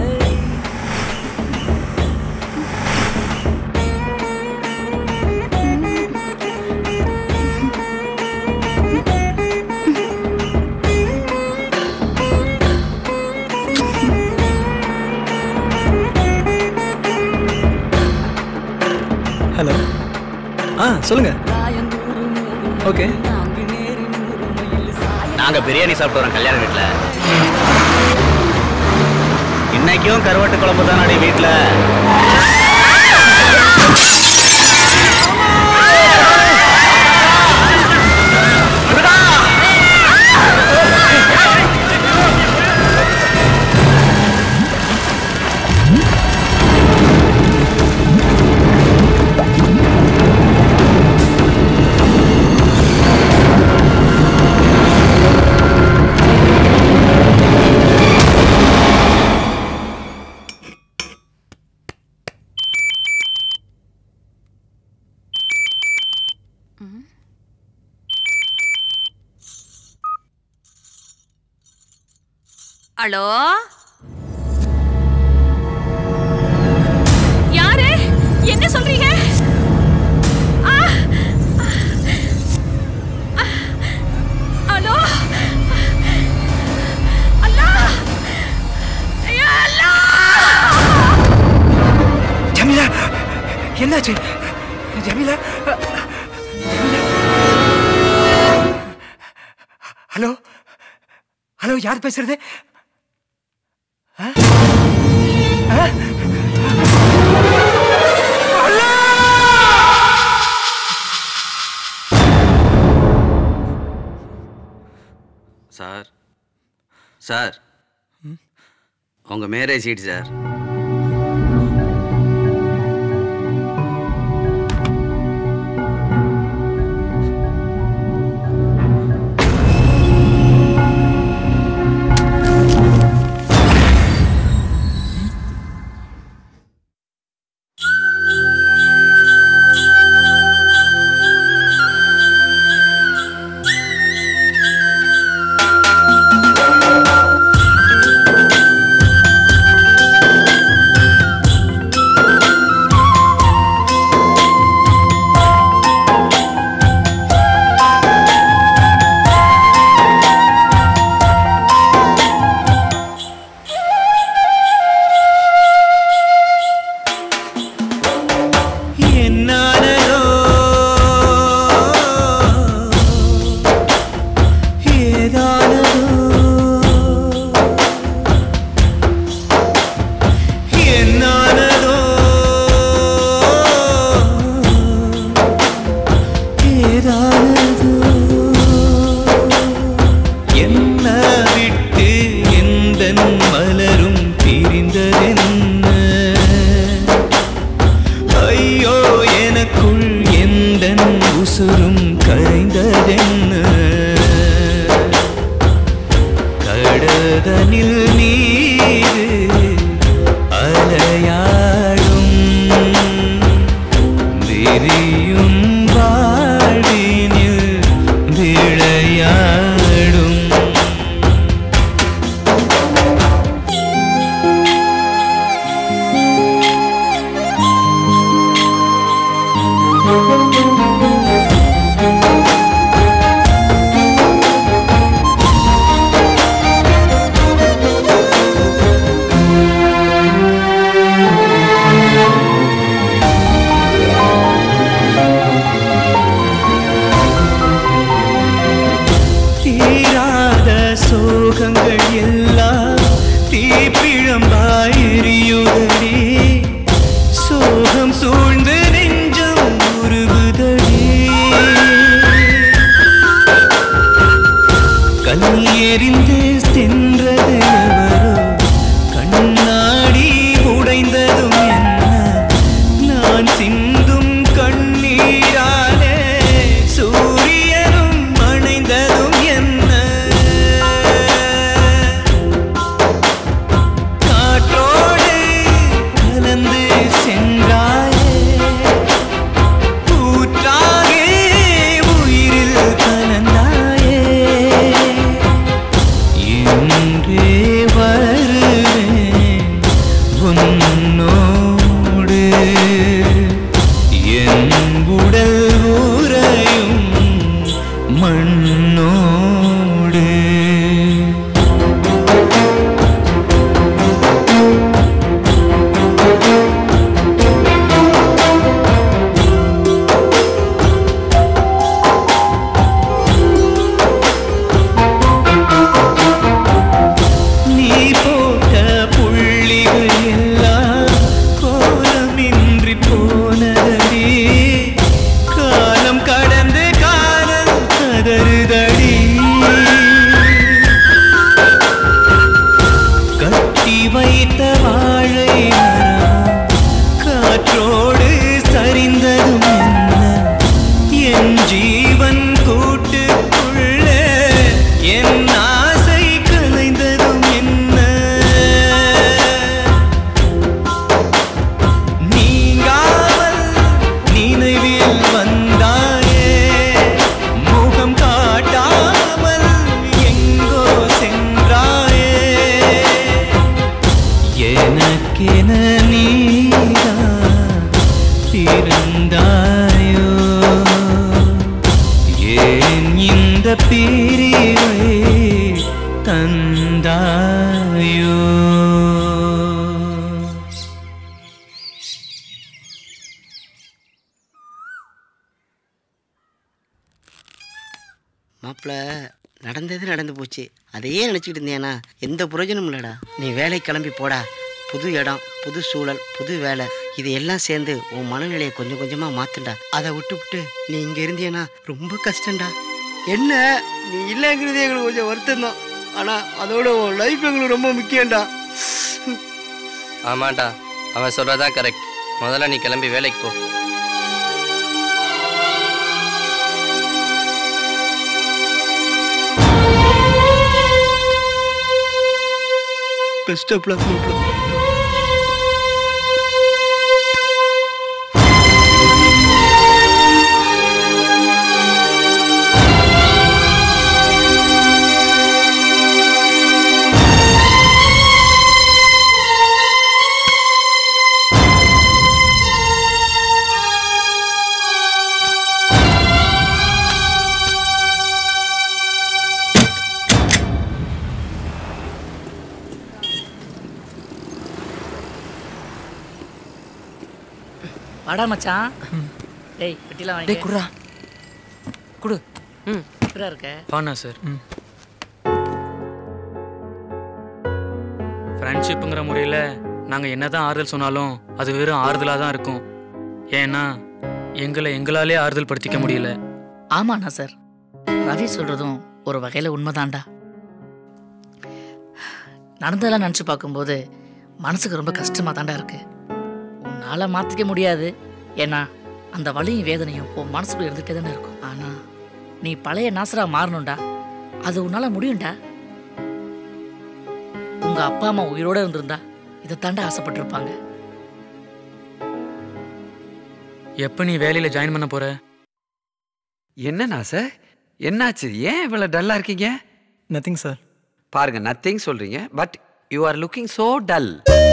ஹலோ ஆ சொல்லுங்க ஓகே நாங்க பிரியாணி சாப்பிட்டு வரோம் கல்யாண வீட்ல இன்னைக்கும் கருவாட்டு குழம்பு தானடி வீட்ல ஹலோ யாரு என்ன சொல்றீங்க ஆ! ஆ! ஹலோ அல்லா ஐயா, அல்லா ஜமீலா என்னாச்சு ஜமீலா ஹலோ ஹலோ யார் பேசுறது ஆ? ஆ? சார் சார் உங்கள் மேரேஜ் சீட் சார் ஆ நாட்டி வைத்த வாழை மரம் காற்றோடு சரிந்ததும் என்ன என் ஜீவன் கூட்டுக்குள்ள என் ஆசை கலைந்ததும் என்ன நீங்காமல் நினைவில் வந்தாயே முகம் காட்டாமல் எங்கோ சென்றாயே எனக்கென நீதான் இருந்தாயோ ஏன் இந்த பிரிவை தந்தாயோ மாப்பிள்ள நடந்தது நடந்து போச்சு அதையே நினச்சிக்கிட்டு இருந்தியானா எந்த பிரயோஜனமும் இல்லைடா நீ வேலை கிளம்பி போடா புது இடம் புது சூழல் புது வேலை இது எல்லாம் சேர்ந்து உன் மனநிலையை கொஞ்சம் கொஞ்சமாக மாத்துண்டா அதை விட்டு விட்டு நீ இங்கே இருந்தியனா ரொம்ப கஷ்டம்டா என்ன நீ இல்லைங்கிறது எங்களுக்கு கொஞ்சம் வருத்தம் தான் ஆனால் அதோட உன் லைஃப் எங்களுக்கு ரொம்ப முக்கியம்டா ஆமாண்டா அவன் சொல்றதான் கரெக்ட் முதல்ல நீ கிளம்பி வேலைக்கு போ பெஸ்ட் ஆஃப் லக் மாப்பிள்ள வாடா மச்சான் டேய் பெட்டிலாம் வாங்கி டேய் குடுறா குடு ம் எப்படிடா இருக்க வாண்ணா சார் ஃப்ரெண்ட்ஷிப்புங்கிற முறையில் நாங்கள் என்னதான் ஆறுதல் சொன்னாலும் அது வெறும் ஆறுதலாக தான் இருக்கும் ஏன்னா எங்களை எங்களாலே ஆறுதல் படுத்திக்க முடியல ஆமாண்ணா சார் ரவி சொல்றதும் ஒரு வகையில் உண்மைதான்டா நடந்ததெல்லாம் நினச்சி பார்க்கும்போது மனசுக்கு ரொம்ப கஷ்டமாக தாண்டா இருக்கு உன்னால் மாற்றிக்க முடியாது ஏன்னா அந்த வலியும் வேதனையும் உன் மனசுக்குள்ள இருந்துகிட்டே தானே இருக்கும் ஆனால் நீ பழைய நாசரா மாறணும்டா அது உன்னால் முடியும்டா உங்கள் அப்பா அம்மா உயிரோடு இருந்திருந்தா இதை தாண்டா ஆசைப்பட்டிருப்பாங்க எப்போ நீ வேலையில் ஜாயின் பண்ண போற என்னண்ணா சார் என்னாச்சு ஏன் இவ்வளோ டல்லாக இருக்கீங்க நத்திங் சார் பாருங்க நத்திங் சொல்றீங்க but you are looking so dull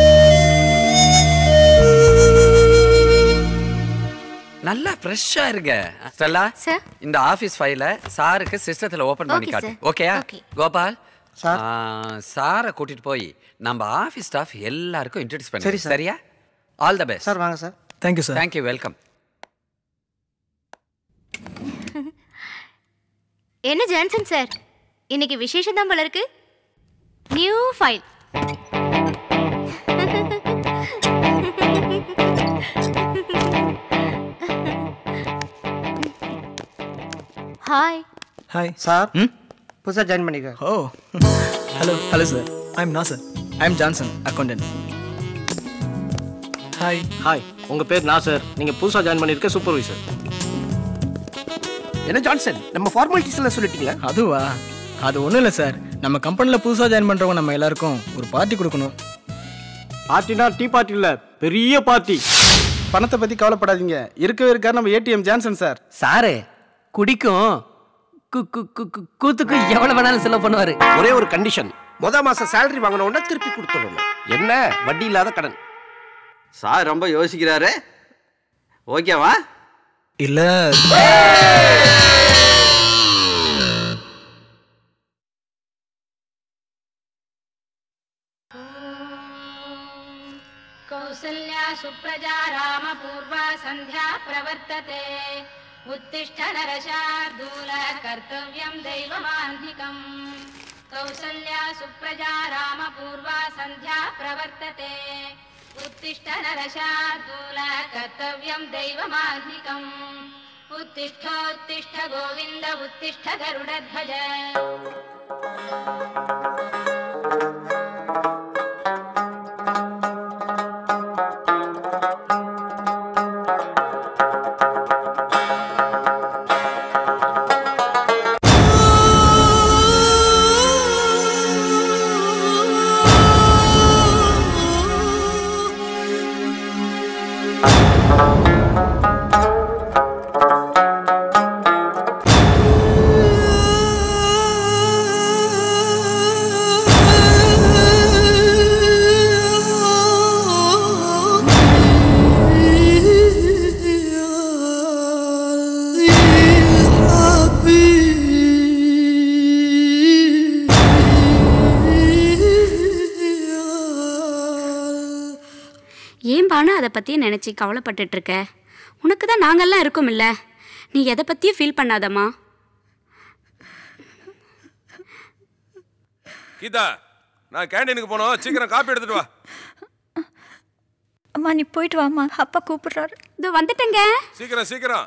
நல்லா ஃப்ரெஷ்ஷாக இருங்க ஸ்டெல்லா சார் இந்த ஆஃபீஸ் ஃபைலை சாருக்கு சிஸ்டத்தில் ஓப்பன் பண்ணி Okay, காட்டு sir. ஓகேயா Okay. கோபால் சார். ஆ, சாரை கூட்டிட்டு போய் நம்ம ஆஃபீஸ் ஸ்டாஃப் எல்லாருக்கும் இன்ட்ரடியூஸ் பண்ணி சரி, சார். சரியா ஆல் த பெஸ்ட் சார் வாங்க sir thank you sir thank you welcome என்ன ஜான்சன் சார் இன்னைக்கு விசேஷம் தான் போல இருக்கு new file hi hi sir புதுசாக ஜாயின் பண்ணிருக்கேன் oh hello hello sir I am Nasser I am Johnson accountant hi hi உங்கள் பேர் நாசர் நீங்கள் புதுசாக ஜாயின் பண்ணியிருக்க சூப்பர்வைசர் என்ன ஜான்சன் நம்ம ஃபார்மாலிட்டிஸ் எல்லாம் சொல்லிட்டீங்களா அதுவா அது ஒன்றும் இல்லை சார் நம்ம கம்பெனியில் புதுசாக ஜாயின் பண்ணுறவங்க நம்ம எல்லாருக்கும் ஒரு பார்ட்டி கொடுக்கணும் பார்ட்டினா டீ பார்ட்டி இல்ல பெரிய பார்ட்டி பணத்தை பத்தி கவலைப்படாதீங்க இருக்கவே இருக்கார் நம்ம ஏடிஎம் ஜான்சன் சார் சாரு குடிக்கும் கு- கு- கு- கு- கூத்துக்கும் எவ்வளவு வேணாலும் செலவு பண்ணுவாரு ஒரே ஒரு கண்டிஷன் முத மாசம் salary வாங்கின உடனே திருப்பி கொடுத்துடணும் என்ன வட்டி இல்லாத கடன் சார் ரொம்ப யோசிக்கிறாரு ஓகேவா இல்லை कौसल्या सुप्रजा रामपूर्वा सन्ध्या प्रवर्तते उत्तिष्ठ नरशार्दूल कर्तव्यं दैवमान्धिकम् कौसल्या सुप्रजा रामपूर्वा सन्ध्या प्रवर्तते उत्तिष्ठ नरशार्दूल कर्तव्यं दैवमान्धिकम् उत्तिष्ठोत्तिष्ठ गोविन्द उत्तिष्ठ गरुडध्वज ஏன் பானு அதை பற்றியே நினச்சி கவலைப்பட்டுட்டு இருக்க உனக்கு தான் நாங்கள்லாம் இருக்கோம்ல நீ எதை பற்றியும் ஃபீல் பண்ணாதம்மா கீதா நான் கேண்டீனுக்கு போனோம் சீக்கிரம் காப்பி எடுத்துட்டு வா அம்மா நீ போயிட்டு வாம்மா அப்பா கூப்பிடுறாரு இதோ வந்துட்டேங்க சீக்கிரம் சீக்கிரம்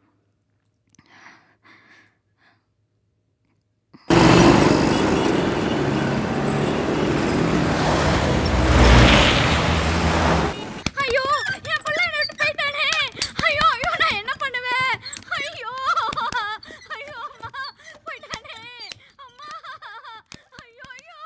ஐயோ என் பிள்ளை என்னை விட்டு போயிட்டானே ஐயோ ஐயோ நான் என்ன பண்ணுவேன் ஐயோ ஐயோ அம்மா போயிட்டானே அம்மா ஐயோ ஐயோ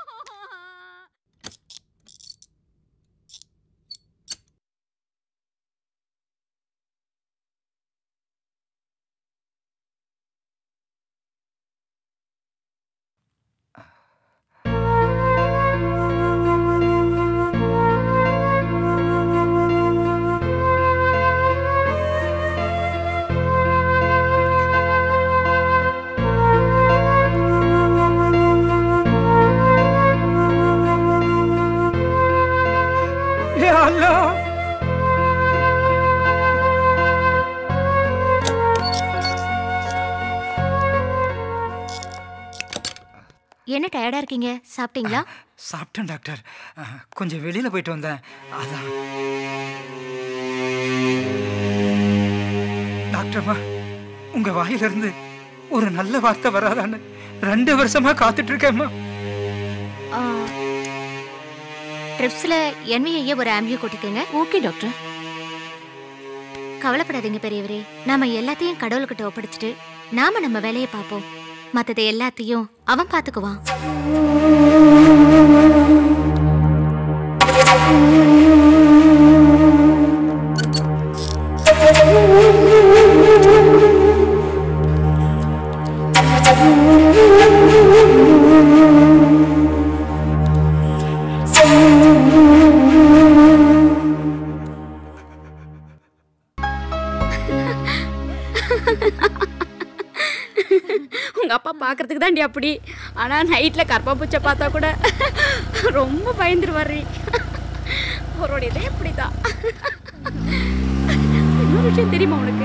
या अल्लाह என்ன டயர்டா இருக்கீங்க சாப்பிட்டீங்களா சாப்பிட்டேன் டாக்டர் அஹ், கொஞ்சம் வெளியில போயிட்டு வந்தேன் அதான் டாக்டர்மா உங்க வாயிலிருந்து ஒரு நல்ல வார்த்தை வராதான்னு ரெண்டு வருஷமா காத்துட்டு இருக்கேம்மா ட்ரிப்ஸ்ல என்விஐயே ஒரு ஆம்பியோ கொட்டிக்கங்க ஓகே டாக்டர் கவலைப்படாதீங்க பெரியவரே நாம எல்லாத்தையும் கடவுள்கிட்ட ஒப்படைச்சிட்டு நாம நம்ம வேலையை பார்ப்போம் மத்தது எல்லாத்தையும் அவன் பார்த்துக்குவான் உங்க அப்பா பார்க்கறதுக்கு தாண்டி அப்படி ஆனா நைட்ல கற்பா பூச்சை பார்த்தா கூட ரொம்ப பயந்துருவாரு அவரோட இதே அப்படிதான் இன்னொரு விஷயம் தெரியுமா உனக்கு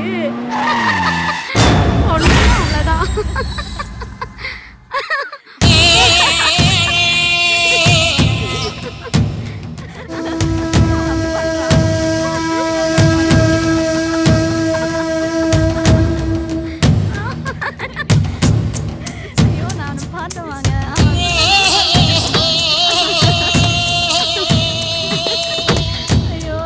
ஒண்ணும் அவ்வளவுதான் ஐயோ நான் பார்த்தேன் வாங்க ஐயோ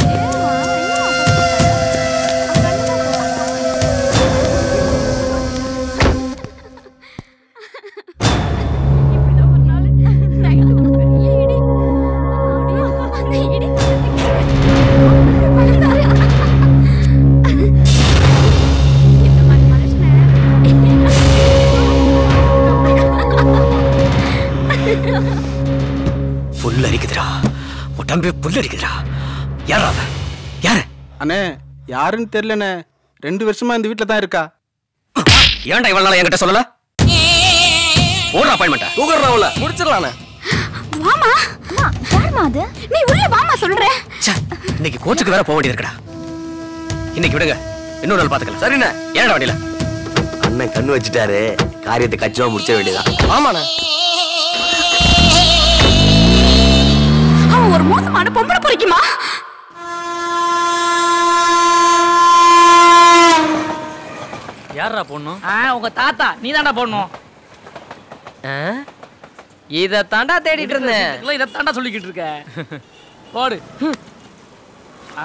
புல் அரிக்குதுடா உடம்பே புல் அரிக்குதுடா யாரா அவன் யாரு அண்ணே யாருன்னு தெரியலண்ணே ரெண்டு வருஷமா இந்த வீட்டில் தான் இருக்கா ஏன்டா இவ்வளவு நாள் என்கிட்ட சொல்லல ஓடுற அப்பாயின்மெண்ட் தூக்குறா உள்ள முடிச்சிடலாண்ணே வாமா அம்மா யாருமா அது நீ உள்ள வாமா சொல்றேன் இன்னைக்கு கோச்சுக்கு வேற போக வேண்டியது இருக்குடா இன்னைக்கு விடுங்க இன்னொரு நாள் பாத்துக்கலாம் சரிண்ணே ஏன்டா வண்டியில அண்ணன் கண்ணு வச்சுட்டாரு காரியத்தை கச்சிதமா முடிச்ச வேண்டியதான் ஆமாண்ணே அவன் ஒரு மோசமான பொம்பளை பொறிக்குமா யாரா பொண்ணும் ஆ உங்க தாத்தா நீ தாண்டா போடணும் இத தாண்டா தேடிட்டு இருந்தேன் இதை தாண்டா சொல்லிக்கிட்டு இருக்க போடு ஆ.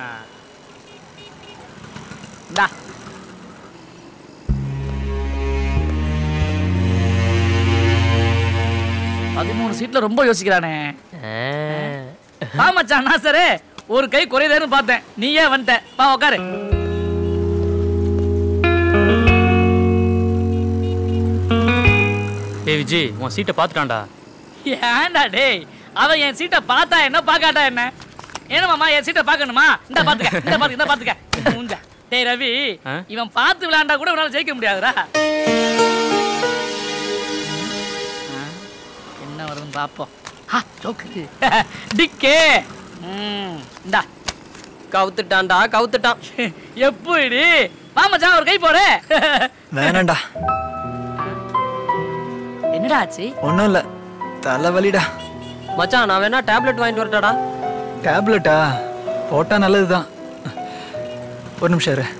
இந்தா பதிமூணு சீட்ல ரொம்ப யோசிக்கிறானே வா மச்சான் நான் சரே ஒரு கை குறையுதுன்னு பார்த்தேன் நீயே வந்துட்ட வா உட்காரு டேய் விஜய் உன் சீட்டை பார்த்துட்டான்டா ஏன்டா டேய் அவன் என் சீட்டை பார்த்தா என்ன பார்க்காட்டா என்ன என்ன மாமா என் சீட்டை பார்க்கணுமா இந்த பாத்துக்க இந்த பாத்துக்க இந்த பாத்துக்க மூஞ்ச டேய் ரவி ஆ? இவன் பார்த்து விளையாண்டா கூட உன்னால ஜெயிக்க முடியாதுடா ஆ, என்ன வருதுன்னு பார்ப்போம் ஆ, ஜோக்கு டிக்கே ம், இந்தா கவுத்துட்டான்டா கவுத்துட்டான் எப்படி வா மச்சான் ஒரு கை போடு வேணாண்டா என்னடா ஆச்சு ஒன்றும் இல்லை தலைவலிடா மச்சான் நான் வேணா டேப்லெட் வாங்கிட்டு வரட்டாடா டேப்லெட்டா போட்டா நல்லது தான் ஒரு நிமிஷம் இரு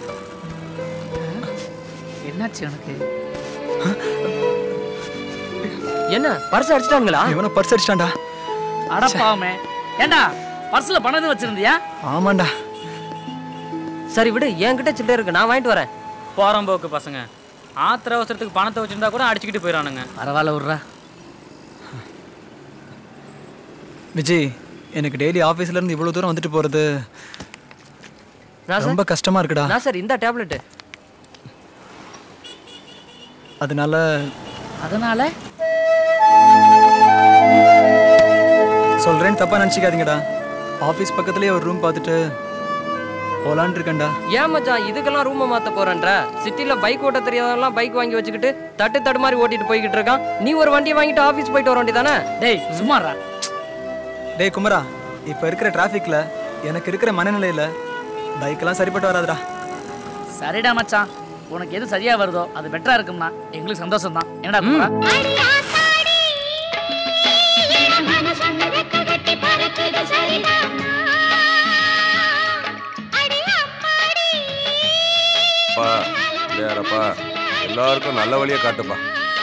என்னாச்சு உனக்கு என்ன பர்ஸ் அடிச்சிட்டாங்களா இவனை பர்ஸ் அடிச்சிட்டான்டா அடப்பாவமே ஏண்டா பர்ஸ்ல பணம் எதுவும் வச்சிருந்தியா ஆமாண்டா சரி விடு என்கிட்ட சில்லறை இருக்கு நான் வாங்கிட்டு வரேன் போறம்போக்கு பசங்க ஆத்திர அவசரத்துக்கு பணத்தை வச்சிருந்தா கூட அடிச்சுக்கிட்டு போயிடறானுங்க பரவாயில்ல விட்றா விஜய் எனக்கு டெய்லி ஆஃபீஸ்ல இருந்து இவ்வளோ தூரம் வந்துட்டு போகிறது நான் ரொம்ப கஷ்டமா இருக்குடா நான் சார் இந்த டேப்லெட் அதனால அதனால சொல்றேன்னு தப்பா நினச்சிக்காதீங்கடா ஆஃபீஸ் பக்கத்துலேயே ஒரு ரூம் பார்த்துட்டு போலான் இருக்கேன்டா ஏன் மச்சான் இதுக்கெல்லாம் ரூமை மாத்த போறேன்ற சிட்டில பைக் ஓட்ட தெரியாதவெல்லாம் பைக் வாங்கி வச்சுக்கிட்டு தட்டு தடு மாதிரி ஓட்டிட்டு போய்கிட்டு இருக்கான் நீ ஒரு வண்டி வாங்கிட்டு ஆபீஸ் போயிட்டு வர வேண்டி தானே டேய் சும்மாறா டேய் குமரா இப்போ இருக்கிற டிராஃபிக்ல எனக்கு இருக்கிற மனநிலையில பைக்கெல்லாம் சரிப்பட்டு வராதுடா சரிடா மச்சான் உனக்கு எது சரியா வருதோ அது பெட்டரா இருக்கும்னா எங்களுக்கு சந்தோஷம் தான் என்னடா குமரா? அப்பா இல்லையாரப்பா எல்லாருக்கும் நல்ல வழியை காட்டுப்பா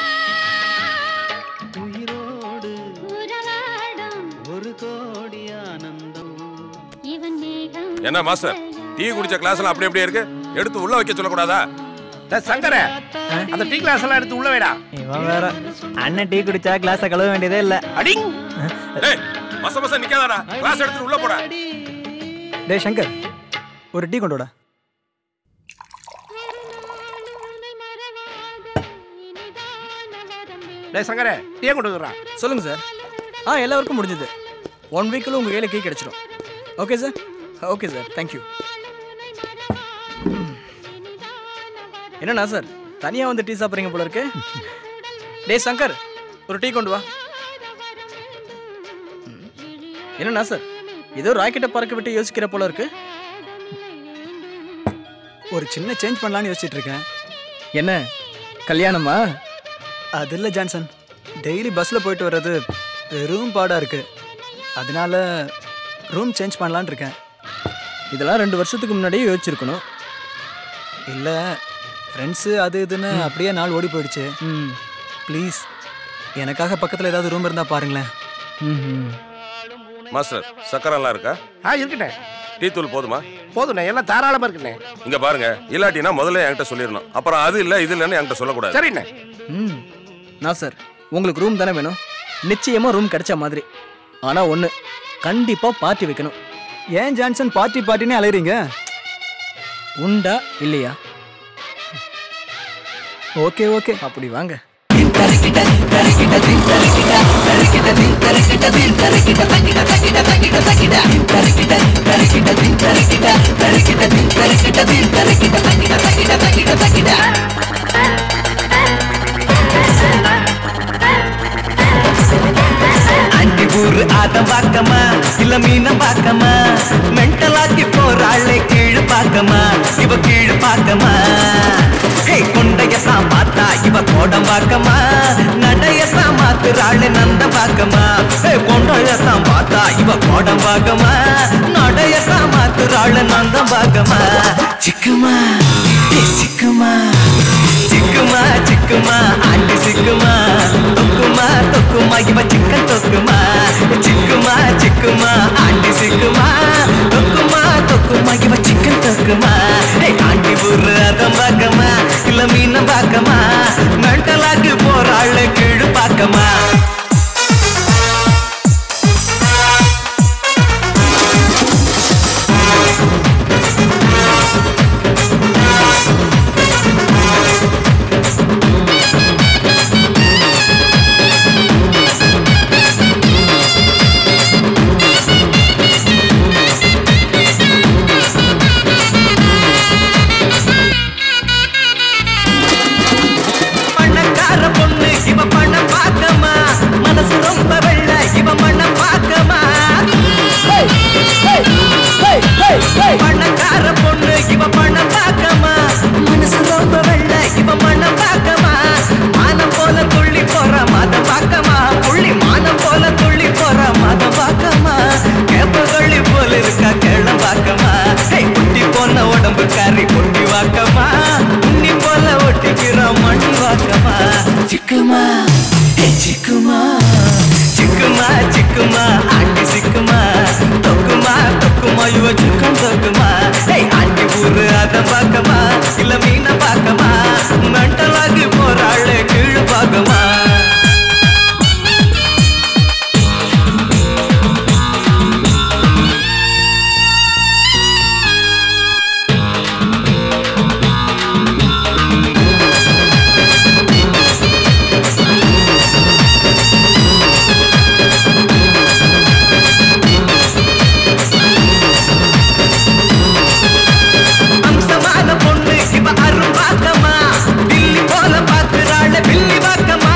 என்ன மாஸ்டர் டீ குடிச்ச கிளாஸ் எல்லாம் அப்படி அப்படியே இருக்கு எடுத்து உள்ள வைக்க சொல்லக்கூடாதா சங்கர அந்த டீ கிளாஸ் எல்லாம் எடுத்து உள்ள வைடா இவன் வேற அண்ணன் டீ குடிச்சா கிளாஸை கழுவ வேண்டியதே இல்லை அடிங் டேய் மச மச நிக்காதடா கிளாஸ் எடுத்து உள்ள போடா டேய் சங்கர் ஒரு டீ கொண்டு வாடா டேய் சங்கர டீ கொண்டு வரா சொல்லுங்க சார் ஆ எல்லாருக்கும் முடிஞ்சது ஒன் வீக்கில் உங்கள் கையில் கீ கிடச்சிடும் okay sir okay sir thank you என்னண்ணா சார் தனியாக வந்து டீ சாப்பிட்றீங்க போல இருக்கு டேய் சங்கர் ஒரு டீ கொண்டு வா ம். என்னண்ணா சார் ஏதோ ராக்கெட்டை பறக்க விட்டு யோசிக்கிற போல இருக்கு ஒரு சின்ன சேஞ்ச் பண்ணலான்னு யோசிச்சுட்டு இருக்கேன் என்ன கல்யாணமா அது இல்லை ஜான்சன் டெய்லி பஸ்ஸில் போயிட்டு வர்றது பெரும் பாடாக இருக்கு அதனால ரூம் சேஞ்ச் பண்ணலான்னு இருக்கேன் இதெல்லாம் ரெண்டு வருஷத்துக்கு முன்னாடியே யோசிச்சிருக்கணும் இல்லை ஃப்ரெண்ட்ஸு அது இதுன்னு அப்படியே நாள் ஓடி போயிடுச்சு ம் ப்ளீஸ் எனக்காக பக்கத்தில் ஏதாவது ரூம் இருந்தால் பாருங்களேன் ம் மாஸ்டர் சக்கரை எல்லாம் இருக்கா ஆ இருக்கட்டே டீ தூள் போதுமா போதுண்ணே எல்லாம் தாராளமா இருக்குண்ணே இங்க பாருங்க இல்லாட்டினா முதல்ல என்கிட்ட சொல்லிடணும் அப்புறம் அது இல்ல இது இல்லைன்னு என்கிட்ட சொல்லக்கூடாது சரிண்ணே ம் நான் சார் உங்களுக்கு ரூம் தானே வேணும் நிச்சயமாக ரூம் கிடைச்ச மாதிரி ஆனால் ஒன்று கண்டிப்பாக பார்ட்டி வைக்கணும் ஏன் ஜான்சன் பார்ட்டி பார்ட்டினே அலையிறீங்க உண்டா இல்லையா ஓகே ஓகே அப்படி வாங்க அண்டி ஊரு ஆதம் பார்க்கமா இல்ல மீன பார்க்கமா மென்டலாக்கி போறாளே கீழ் பார்க்கமா இவ கீழ் பார்க்கமா ஹே கொண்டையத்தான் பார்த்தா இவ கோடம் பார்க்கமா நடையத்தான் மாத்துறாளே நந்த பார்க்கமா ஹே கொண்டையத்தான் பார்த்தா இவ கோடம் பார்க்கமா நடையத்தான் மாத்துறாளே நந்தம் பார்க்கமா சிக்குமா ஏ சிக்குமா சிக்குமா சிக்குமா ஆண்டி சிக்குமா தொக்குமா தொக்குமா இவ சிக்கன் தொக்குமா சிக்குமா சிக்குமா ஆண்டி சிக்குமா தொக்குமா தொக்குமா இவ சிக்கன் தொக்குமா ஏய் ஆண்டி ஊரு அதம் பார்க்கமா இல்ல மீன பார்க்கமா மென்டலாக்கு போறாள் கீழ் பார்க்கமா சிக்குமா தொக்குமா தொக்குமா இவ சிக்கன் தொக்குமா ஏய் ஆண்டி ஊரு அத பார்க்கமா இல்ல மீன பார்க்கமா மெண்டலாகி போறாளே கீழ் பார்க்கமா அம்சமான பொண்ணு இவ அரும்பாக்கமா பில்லி போல பாக்குறாள் பில்லி வாக்கமா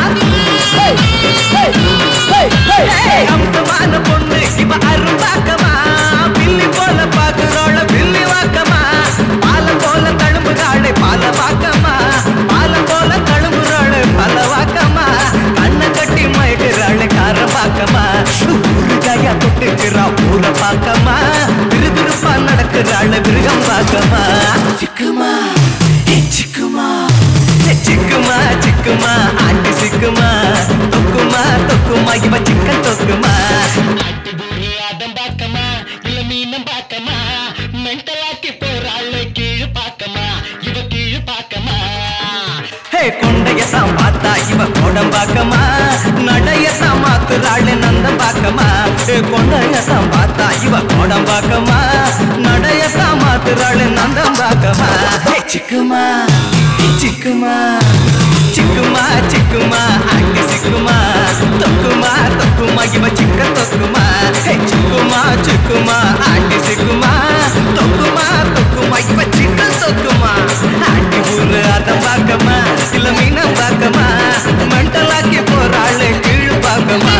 அம்சமான பொண்ணு இவ அரும்பாக்கமா பில்லி போல பாக்குறாள் பில்லி வாக்கமா பால போல தழும்புறாளே பால வாக்கமா பால போல தழும்புறாளே பல வாக்கமா கண்ணை கட்டி மயக்கிறாளே கார பாக்கமா ஊருக்காயா தொட்டுக்கிறா ஊர பாக்கமா விறுவிறுப்பா நடக்கிறாள் மிருகம் பாக்கமா சிக்குமா ஏ சிக்குமா ஏ சிக்குமா சிக்குமா ஆண்டி சிக்குமா தொக்குமா தொக்குமா இவ சிக்கன் தொக்குமா ஆட்டம் பார்க்கமா இல்ல மீனம் பார்க்கமா மென்டலாக்கி போறாள் கீழ் பார்க்கமா இவ கீழ் பார்க்கமா ஹே கொண்டையத்தான் பார்த்தா இவ கோடம் பாக்கமா நடையத்தான் மாத்துறாள் நந்தம் பாக்கமா ஹே கொண்டையத்தான் பார்த்தா இவ கோடம் பாக்கமா நடையத்தான் மாத்துறாள் நந்தம் பாக்கமா ஹே சிக்குமா ஏ சிக்குமா சிக்குமா சிக்குமா அங்க சிக்குமா தொக்குமா தொக்குமா இவ சிக்க தொக்குமா ஹே சிக்குமா சிக்குமா ஆண்டி சிக்குமா தொக்குமா தொக்குமா இவ சிக்க தொக்குமா ஆண்டி ஊரு அதம் பார்க்கமா இல்ல மீனம் பார்க்கமா மண்டலாக்கி போறாள் கீழ் பார்க்கமா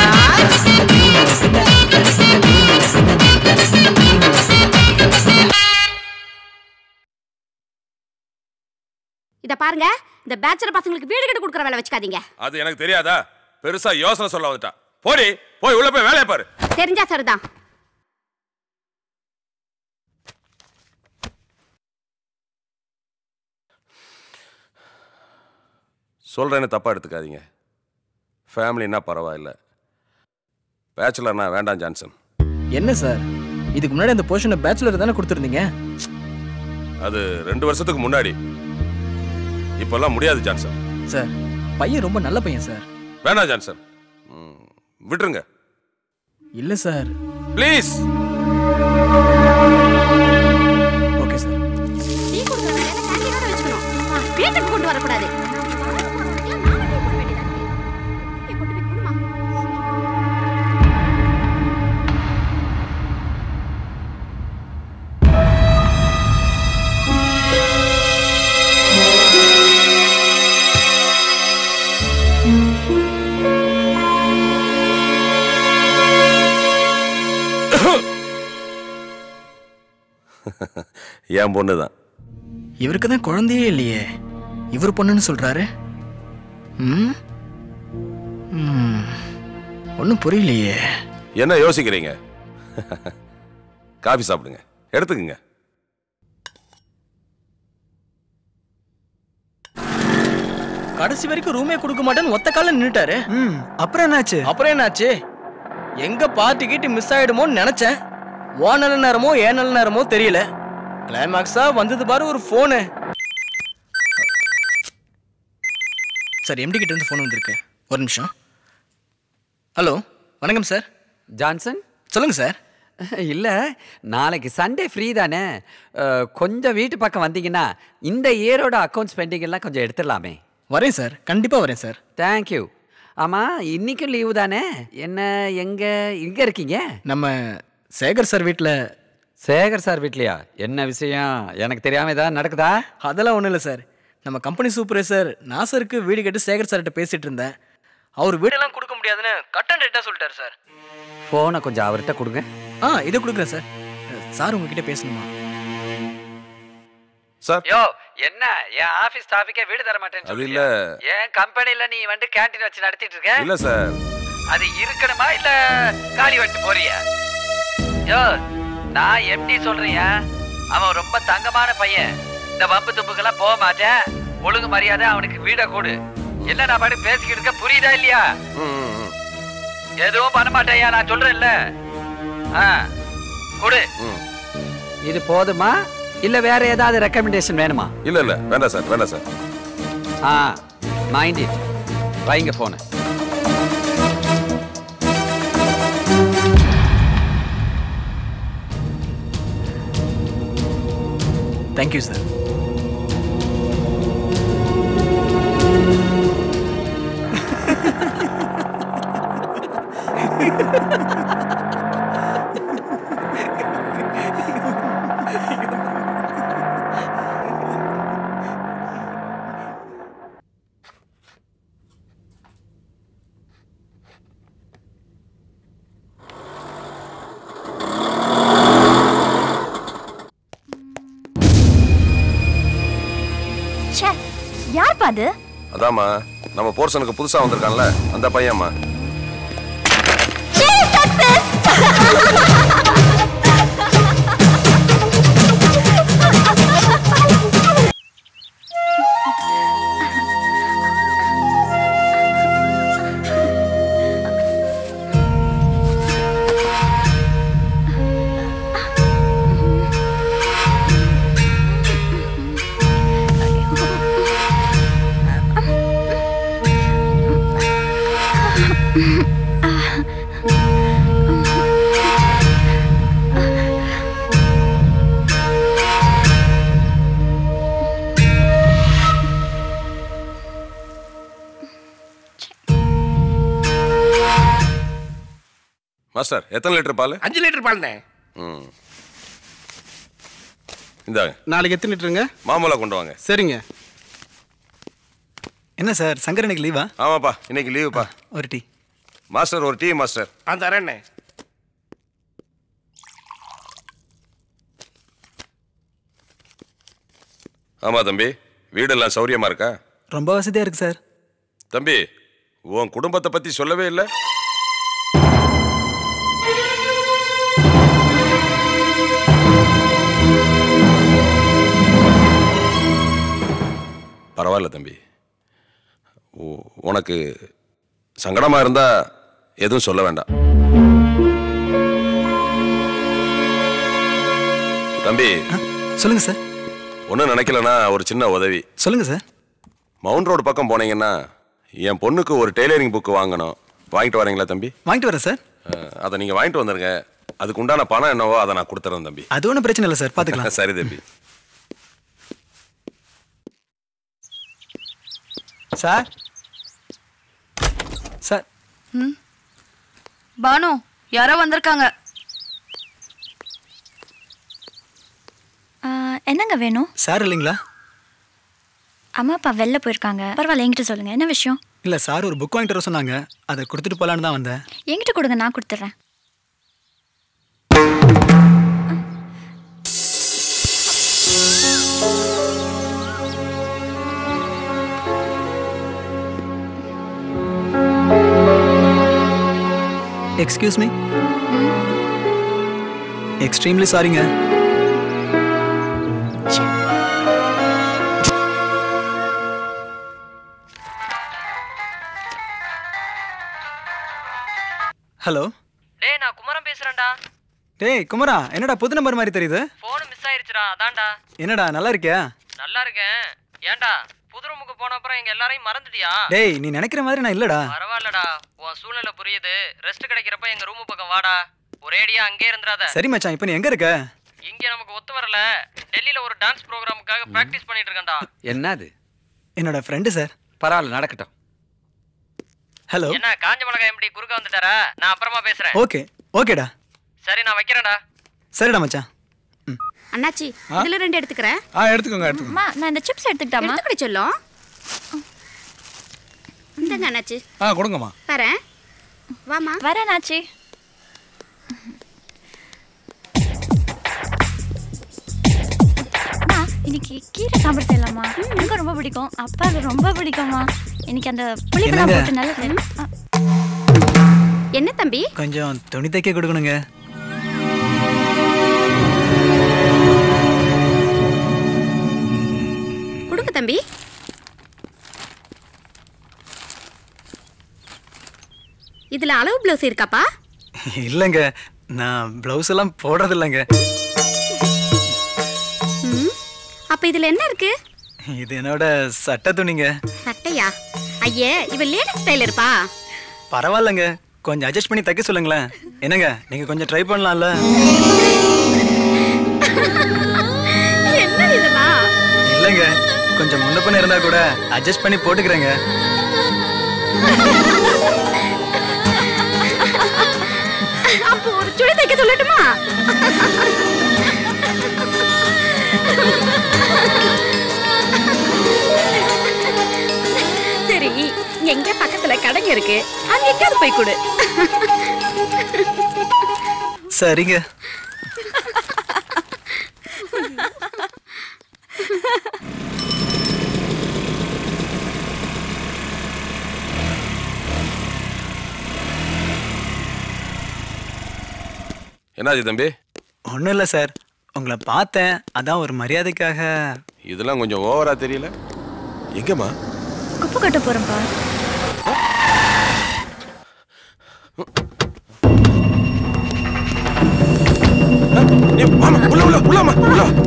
இத பாருங்க இந்த பேச்சுலர் பசங்களுக்கு வீடு கட்டி கொடுக்குற வேலை வச்சுக்காதீங்க அது எனக்கு தெரியாதா பெருசா யோசனை சொல்ல வந்துட்டான் போடி போய் உள்ள போய் வேலையை பாரு தெரிஞ்சா சரிதான் சொல்றேன்னு தப்பா எடுத்துக்காதீங்க ஃபேமிலின்னா பரவாயில்ல பேச்சுலர்னா வேண்டாம் ஜான்சன் என்ன சார் இதுக்கு முன்னாடி அந்த போர்ஷனை பேச்சுலர் தானே கொடுத்துருந்தீங்க அது ரெண்டு வருஷத்துக்கு முன்னாடி இப்பெல்லாம் முடியாது ஜான்சன் சார் பையன் ரொம்ப நல்ல பையன் சார் வேண்டாம் ஜான்சன் ம், விட்டுருங்க இல்ல sir please okay sir tea கொடுக்குற வேலையில கேண்டீனோட வச்சுக்கணும் வீட்டுக்கு கொண்டு வரக்கூடாது என் பொண்ணு தான் இவருக்கு தான் குழந்தையே இல்லையே இவர் பொண்ணுன்னு சொல்றாரு ம் ஒன்றும் புரியலையே என்ன யோசிக்கிறீங்க காஃபி சாப்பிடுங்க எடுத்துக்கங்க கடைசி வரைக்கும் ரூமே கொடுக்க மாட்டேன்னு ஒத்த கால நின்னுட்டாரு அப்புறம் என்னாச்சு அப்புறம் என்னாச்சு எங்க பார்ட்டி கீட்டு மிஸ் ஆயிடுமோன்னு நினைச்சேன் ஓ நல்ல நேரமோ ஏன் நல்ல நேரமோ தெரியல கிளைமேக்ஸா வந்தது பாரு ஒரு ஃபோனு சார் எம்டி கிட்ட இருந்து ஃபோன் வந்திருக்கு ஒரு நிமிஷம் ஹலோ வணக்கம் சார் ஜான்சன் சொல்லுங்க சார் இல்லை நாளைக்கு சண்டே ஃப்ரீ தானே அஹ், கொஞ்சம் வீட்டு பக்கம் வந்தீங்கன்னா இந்த இயரோட அக்கௌண்ட்ஸ் பெண்டிங் எல்லாம் கொஞ்சம் எடுத்துடலாமே வரேன் சார் கண்டிப்பாக வரேன் சார் தேங்க்யூ ஆமாம் இன்னைக்கும் லீவு தானே என்ன எங்கே எங்கே இருக்கீங்க நம்ம சேகர் சார் வீட்டில் சேகர் சார் வீட்லையா என்ன விஷயம் எனக்கு தெரியாம ஏதாவது நடக்குதா அதெல்லாம் ஒன்றும் இல்லை சார் நம்ம கம்பெனி சூப்பர்வைசர் நாசருக்கு வீடு கேட்டு சேகர் சார்கிட்ட பேசிட்டு இருந்தேன் அவர் வீடெல்லாம் கொடுக்க முடியாதுன்னு கட் அண்ட் ரேட்டாக சொல்லிட்டாரு சார் ஃபோனை கொஞ்சம் அவர்கிட்ட கொடுங்க ஆ இதை கொடுக்குறேன் சார் சார் உங்ககிட்ட பேசணுமா சார் யோ என்ன என் ஆபீஸ் ஸ்டாஃபுக்கே வீடு தர மாட்டேன்னு அது சொல்றியா? இல்ல. என் கம்பெனில நீ வந்து கேண்டீன் வச்சு நடத்திட்டு இருக்க இல்ல சார் அது இருக்கணுமா இல்ல காலி விட்டு போறியா யோ நான் எப்படி சொல்றியா அவன் ரொம்ப தங்கமான பையன் இந்த வம்பு தும்புக்கெல்லாம் போக மாட்டேன் ஒழுங்கு மரியாதை அவனுக்கு வீட கொடு இல்ல நான் பாட்டு பேசிக்கிட்டு இருக்க புரியுதா இல்லையா எதுவும் பண்ண மாட்டேயா நான் சொல்றேன்ல ஆ கொடு இது போதுமா இல்ல வேற ஏதாவது ரெக்கமெண்டேஷன் வேணுமா இல்ல இல்ல வேண்டாம் சார் வேண்டாம் சார் ஆ மைண்ட் இட் வைங்க போன தேங்க்யூ சார் ச்சே யார்ப்பா அது அதாம்மா நம்ம போர்ஷனுக்கு புதுசா வந்திருக்கான்ல அந்த பையன்மா மாஸ்டர் எத்தனை லிட்டர் பால் அஞ்சு லிட்டர் பால்ண்ணே ம் இந்தாங்க நாளைக்கு எத்தனை லிட்டருங்க மாமூலா கொண்டு வாங்க சரிங்க என்ன சார் சங்கர் இன்னைக்கு லீவா ஆமாப்பா இன்னைக்கு லீவுப்பா ஒரு டீ மாஸ்டர் ஒரு டீ மாஸ்டர் ஆ தரேண்ணே ஆமா தம்பி வீடெல்லாம் சௌரியமா இருக்கா ரொம்ப வசதியா இருக்கு சார் தம்பி உன் குடும்பத்தை பத்தி சொல்லவே இல்லை பரவாயில்ல தம்பி உ- உனக்கு சங்கடமா இருந்தா எதுவும் சொல்ல வேண்டாம் தம்பி சொல்லுங்க சார் ஒன்றும் நினைக்கலனா ஒரு சின்ன உதவி சொல்லுங்க சார் மவுண்ட் ரோடு பக்கம் போனீங்கன்னா என் பொண்ணுக்கு ஒரு டெய்லரிங் புக்கு வாங்கணும் வாங்கிட்டு வரீங்களா தம்பி வாங்கிட்டு வரேன் சார் அஹ், அதை நீங்க வாங்கிட்டு வந்துருங்க அதுக்கு உண்டான பணம் என்னவோ அதை நான் கொடுத்துறேன் தம்பி அது ஒன்றும் பிரச்சனை இல்லை சார் பார்த்துக்கலாம் சரி தம்பி சார் சார் ம் பானு யாரோ வந்திருக்காங்க ஆ, என்னங்க வேணும் சார் இல்லைங்களா அம்மா அப்பா வெளில போயிருக்காங்க பரவாயில்ல என்கிட்ட சொல்லுங்க என்ன விஷயம் இல்லை சார் ஒரு புக் வாங்கிட்டு வர சொன்னாங்க அதை கொடுத்துட்டு போகலான்னு தான் வந்தேன் என்கிட்ட கொடுங்க நான் கொடுத்துட்றேன் எக்ஸ்கியூஸ் மீ எக்ஸ்ட்ரீம்லி சாரிங்க ஹலோ டேய் நான் குமரன் பேசுறேன்டா டேய் குமரா என்னடா புது நம்பர் மாதிரி தெரியுது போன் மிஸ் ஆயிருச்சுடா அதான்டா என்னடா நல்லா இருக்கியா நல்லா இருக்கேன் ஏன்டா புது ரூமுக்கு போன அப்புறம் எங்க எல்லாரையும் மறந்துட்டியா டேய் நீ நினைக்கிற மாதிரி நான் இல்லடா பரவாயில்லடா உன் சூழ்நிலை புரியுது ரெஸ்ட் கிடைக்கிறப்ப எங்க ரூமு பக்கம் வாடா ஒரேடியா அங்கே இருந்துடாத சரி மச்சான் இப்போ நீ எங்க இருக்க இங்க நமக்கு ஒத்து வரல டெல்லியில ஒரு டான்ஸ் ப்ரோக்ராமுக்காக பிராக்டிஸ் பண்ணிட்டு இருக்கேன்டா என்னது என்னோட ஃப்ரெண்டு சார் பரவாயில்ல நடக்கட்டும் ஹலோ என்ன காஞ்ச மிளகாய் எப்படி குறுக்க வந்துட்டாரா நான் அப்புறமா பேசுறேன் ஓகே ஓகேடா சரி நான் வைக்கிறேன்டா சரிடா மச்சான் அண்ணாச்சி ஆ? இதுல ரெண்டு எடுத்துக்கிறேன் ஆ எடுத்துக்கோங்க எடுத்துக்கோங்க அம்மா நான் இந்த சிப்ஸ் எடுத்துக்கிட்டாமா எடுத்துக்கடி சொல்லும் இந்தங்க அண்ணாச்சி ஆ கொடுங்கம்மா வரேன் வாமா வரேன் ஆச்சி அம்மா, இன்னைக்கு கீரை சாம்பார் செய்யலாமா எனக்கு ரொம்ப பிடிக்கும் அப்பாவுக்கு ரொம்ப பிடிக்கும்மா இன்னைக்கு அந்த புளிப்பெல்லாம் என்னங்க? போட்டு நல்லா செய்- ஆ, என்ன தம்பி கொஞ்சம் துணி தைக்க கொடுக்கணுங்க கொடுங்க தம்பி இதுல அளவு பிளவுஸ் இருக்காப்பா இல்லைங்க நான் ப்ளவுஸ் எல்லாம் போடுறது இல்லைங்க ம், அப்ப இதுல என்ன இருக்கு இது என்னோட சட்டை துணிங்க சட்டையா ஐயே இவ லேடிஸ் ஸ்டைலர்ப்பா பரவாயில்லைங்க கொஞ்சம் அட்ஜஸ்ட் பண்ணி தைக்க சொல்லுங்களேன் என்னங்க நீங்க கொஞ்சம் ட்ரை பண்ணலாம்ல என்ன இதெல்லாம் இல்லைங்க கொஞ்சம் முன்ன பின்ன இருந்தா கூட அட்ஜஸ்ட் பண்ணி போட்டுக்கிறேங்க அப்போ ஒரு சுடி தைக்க சொல்லட்டுமா சரி இங்க எங்க பக்கத்துல கடைங்க இருக்கு அங்க எங்கேயாவது போய் கொடு சரிங்க என்னாச்சு தம்பி ஒன்றும் இல்லை சார் உங்களை பார்த்தேன் அதான் ஒரு மரியாதைக்காக இதெல்லாம் கொஞ்சம் ஓவரா தெரியல எங்கம்மா குப்பை கட்ட போறேன்ப்பா வாமா உள்ள உள்ள உள்ளமா உள்ள வா.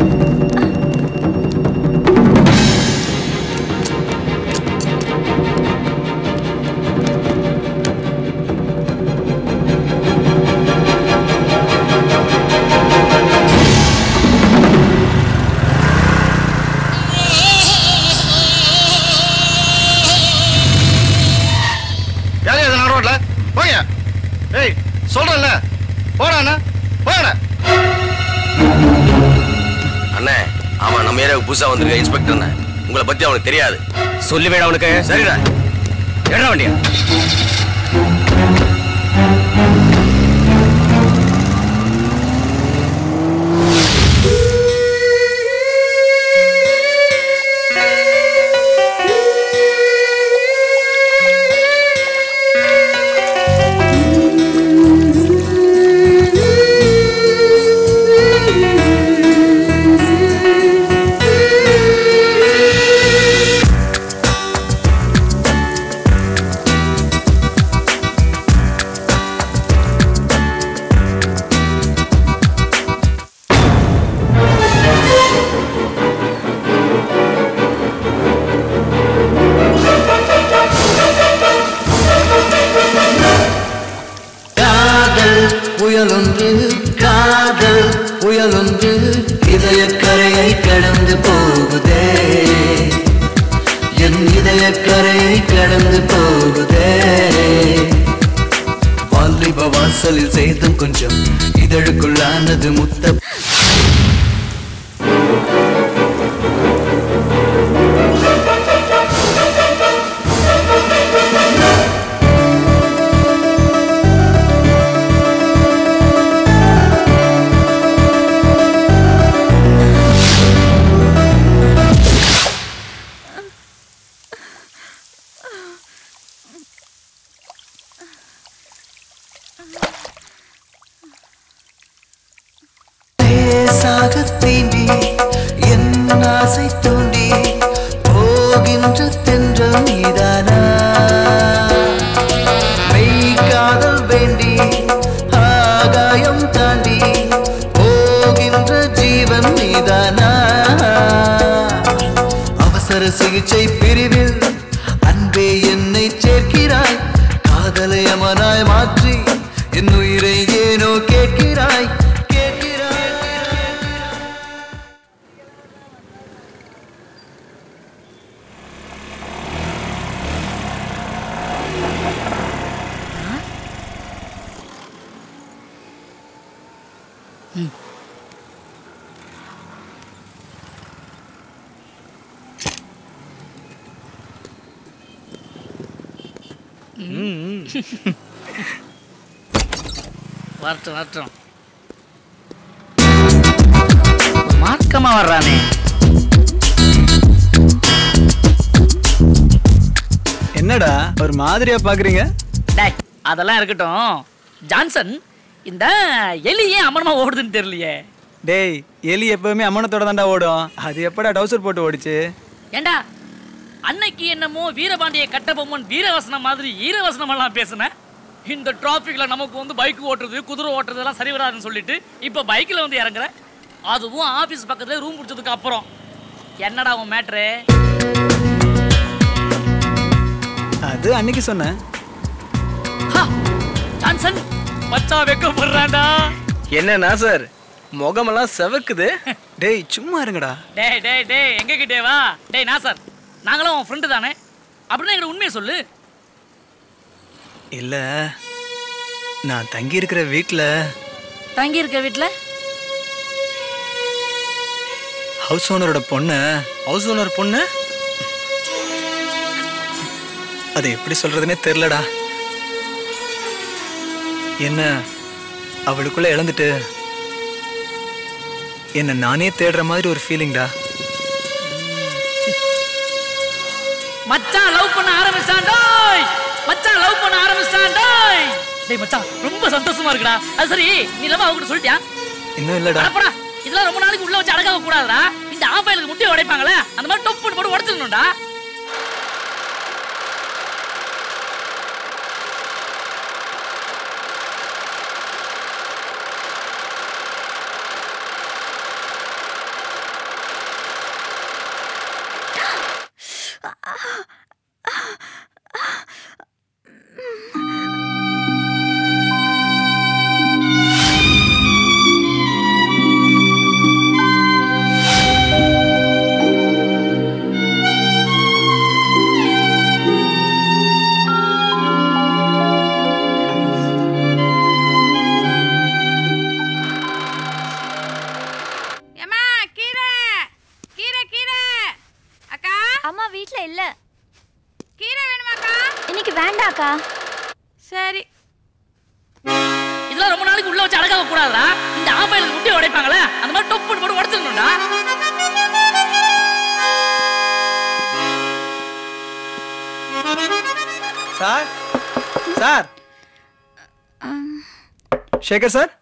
யாரையும் இதெல்லாம் ரோட்ல போங்க ஏய் சொல்றேன்ல போடா அண்ணா போடா அண்ணே அவன் நம்ம ஏரியாவுக்கு புதுசா வந்திருக்க இன்ஸ்பெக்டர் அண்ணே உங்களை பத்தி அவனுக்கு தெரியாது சொல்லுவேடா அவனுக்கு சரிடா எடுற வண்டியா காதல் புயலொன்று காதல் புயலொன்று இதய கரையை கடந்து போகுதே என் இதய கரையை கடந்து போகுதே வாலிப வாசலில் செய்தும் கொஞ்சம் இதழுக்குள்ளானது முத்த லேசாக தீண்டி என் ஆசை தூண்டி போகின்ற தென்றல் நீதானா மெய் காதல் வேண்டி ஆகாயம் தாண்டி போகின்ற ஜீவன் நீதானா அவசர சிகிச்சை பிரிவில் அன்பே என்னை சேர்க்கிறாய் காதலை அமனாய் மாற்றி என் உயிரை ஏனோ கேட்கிறாய் கேட்கிறாய் வரட்டும் வரட்டும் மார்க்கமா வர்றானே என்னடா ஒரு மாதிரியா பாக்குறீங்க டேய் அதெல்லாம் இருக்கட்டும் ஜான்சன் இந்த எலி ஏன் அமரமா ஓடுதுன்னு தெரியலையே டேய் எலி எப்பவுமே அம்மனத்தோட தாண்டா ஓடும் அது எப்படா டவுசர் போட்டு ஓடிச்சு ஏண்டா அன்னைக்கு என்னமோ வீரபாண்டிய கட்டபொம்மன் வீரவசனம் மாதிரி ஈரவசனம் எல்லாம் பேசுன இந்த டிராஃபிக்ல நமக்கு வந்து பைக் ஓட்டுறது குதிரை ஓட்டுறது எல்லாம் சரி வராதுன்னு சொல்லிட்டு இப்போ பைக்கில் வந்து இறங்குற அதுவும் ஆஃபீஸ் பக்கத்துல ரூம் பிடிச்சதுக்கு அப்புறம் என்னடா உன் மேட்ரு அது அன்னைக்கு சொன்னேன் ஜான்சன் மச்சான் வெக்கப்படுறான்டா என்னண்ணா சார் முகமெல்லாம் செவக்குது டேய் சும்மா இருங்கடா டேய் டேய் டேய் எங்க கிட்டே வா டேய் நான் சார் நாங்களும் உன் ஃப்ரெண்டு தானே அப்படின்னா எங்களுக்கு உண்மையை சொல்லு இல்ல நான் தங்கி இருக்கிற வீட்ல தங்கி இருக்க வீட்டில் ஹவுஸ் ஓனரோட பொண்ணு ஹவுஸ் ஓனர் பொண்ணு அது எப்படி சொல்றதுனே தெரிலடா என்ன அவளுக்குள்ள இழந்துட்டு என்ன நானே தேடுற மாதிரி ஒரு ஃபீலிங்டா மச்சான் லவ் பண்ண ஆரம்பிச்சான் டேய் மச்சான் லவ் பண்ண ஆரம்பிச்சான் டேய் டேய் மச்சான் ரொம்ப சந்தோஷமா இருக்குடா அது சரி நீ லவ் அவகிட்ட சொல்லிட்டியா இன்னும் இல்லடா அடப்படா இதெல்லாம் ரொம்ப நாளைக்கு உள்ள வச்சு அடக்காக கூடாதுடா இந்த ஆஃபைலுக்கு முட்டையை உடைப்பாங்களே அந்த மாதிரி டொப்பு போட்டு உடைச்சிடணும்டா ஏம்மா கீரை கீரை கீரை அக்கா அம்மா வீட்ல இல்ல கீரை வேணுமாக்கா இன்னைக்கு வேண்டாக்கா சரி இதெல்லாம் ரொம்ப நாளைக்கு உள்ள வச்சு அடக்காக கூடாதுடா இந்த ஆஃபைலுக்கு முட்டையை உடைப்பாங்களே அந்த மாதிரி டொப்பு போட்டு உடைச்சிடணும்டா sir sir Sekhar sir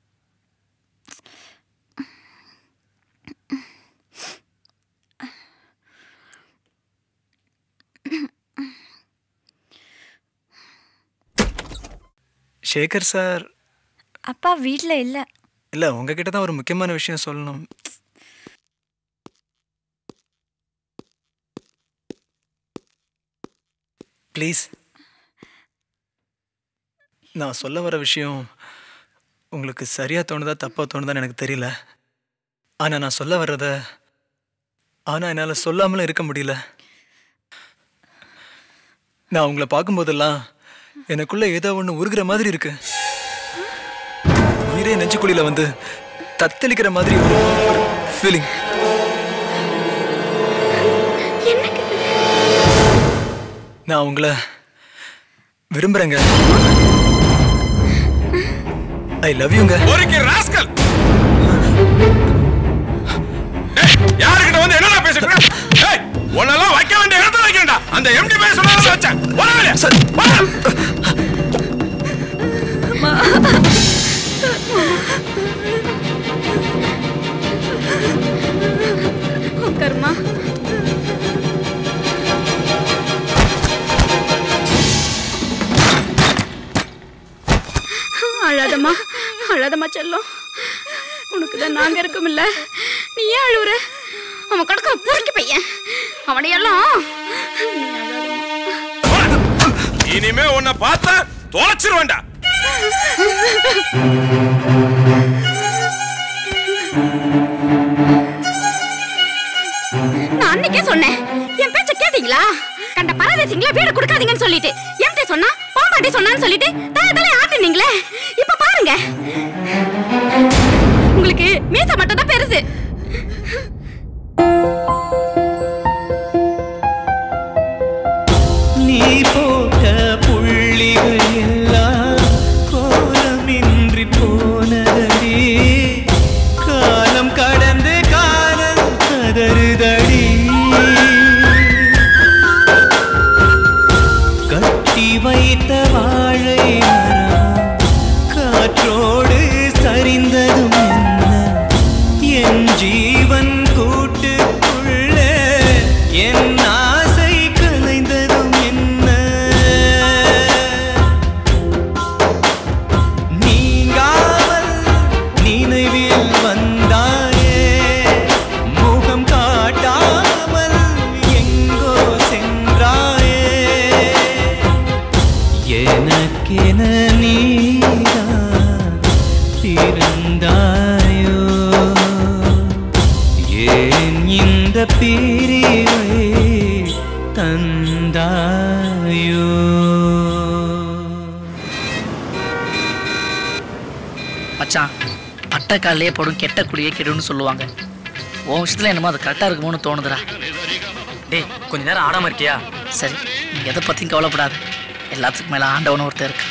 Sekhar sir அப்பா வீட்ல இல்ல இல்ல உங்ககிட்ட தான் ஒரு முக்கியமான விஷயம் சொல்லணும் ப்ளீஸ் நான் சொல்ல வர விஷயம் உங்களுக்கு சரியா தோணுதா தப்பா தோணுதான்னு எனக்கு தெரியல ஆனா நான் சொல்ல வர்றத ஆனா என்னால சொல்லாமலும் இருக்க முடியல நான் உங்களை பார்க்கும்போதெல்லாம் எனக்குள்ள ஏதோ ஒண்ணு உருகுற மாதிரி இருக்கு உயிரே நெஞ்சுக்குழியில வந்து தத்தளிக்கிற மாதிரி ஒரு ஃபீலிங் நான் உங்களை விரும்புறேங்க ஐ லவ் யூங்க ஒருக்கி ராஸ்கல் டேய், யாருக்கிட்ட வந்து என்னடா பேசிட்டு இருக்க? டேய், உன்னெல்லாம் வைக்க வேண்டிய இடத்துல வைக்கணும்டா அந்த எம்டி பேச சொன்னதை வச்சேன் போடா வெளிய. போடா. உட்காருமா அழாதம்மா அழாதம்மா செல்லம் உனக்கு தான் நாங்க இருக்கோம்ல நீ ஏன் அழுவுற அவன் கிடக்கிற பொறுக்கி பையன் அவனையெல்லாம் இனிமே உன்னை பார்த்தா தொலைச்சிருவேன்டா நான் அன்னைக்கே சொன்னேன் என் பேச்ச கேட்டீங்களா கண்ட பரதேசிங்களா வீடு கொடுக்காதீங்கன்னு சொல்லிட்டு என்கிட்ட சொன்னா பாம்பாட்டி சொன்னான்னு சொல்லிட்டு தலை தலை ஆட்டுனீங்களே இப்ப பாருங்க உங்களுக்கு மீச மட்டும் தான் பெருசு நீ போட்ட புள்ளிகள் எல்லாம் கோலமின்றி போனதடி காலம் கடந்து காலம் கதறுதடி கட்டி வைத்த வாழை மரம் காற்றோடு சரிந்ததும் என்ன தந்தாயோ ஏன் இந்த பிரிவை தந்தாயோ மச்சான் பட்ட காலிலே போடும் கெட்ட குடியே கெடுன்னு சொல்லுவாங்க உன் விஷயத்துல என்னமோ அது கரெக்டாக இருக்குமோன்னு தோணுதுடா டேய் கொஞ்ச நேரம் ஆடாம இருக்கியா சரி நீ எதை பற்றியும் கவலைப்படாத எல்லாத்துக்கும் மேலே ஆண்டவன் ஒருத்தர் இருக்கு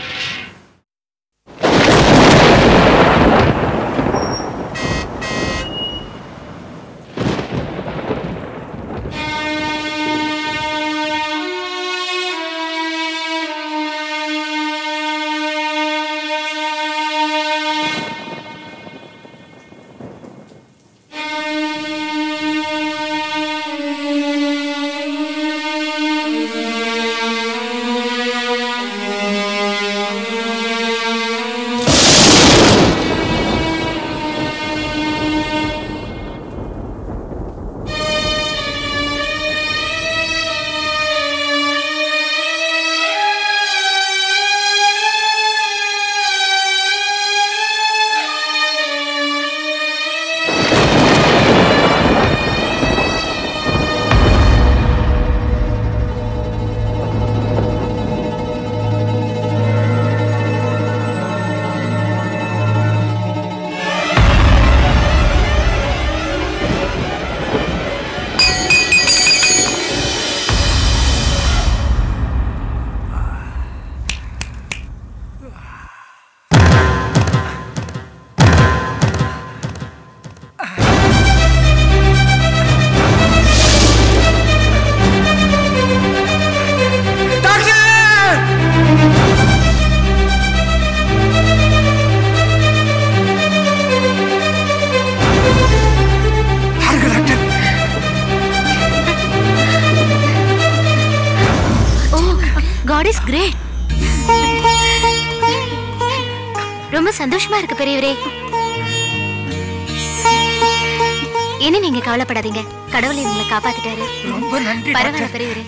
ஓ காட் இஸ் கிரேட் ரொம்ப சந்தோஷமா இருக்கு பெரியவரே என்ன நீங்க கவலைப்படாதீங்க கடவுள் இவங்களை காப்பாத்திட்டாரு ரொம்ப நன்றி பரவாயில்ல டாக்டர். பெரியவரே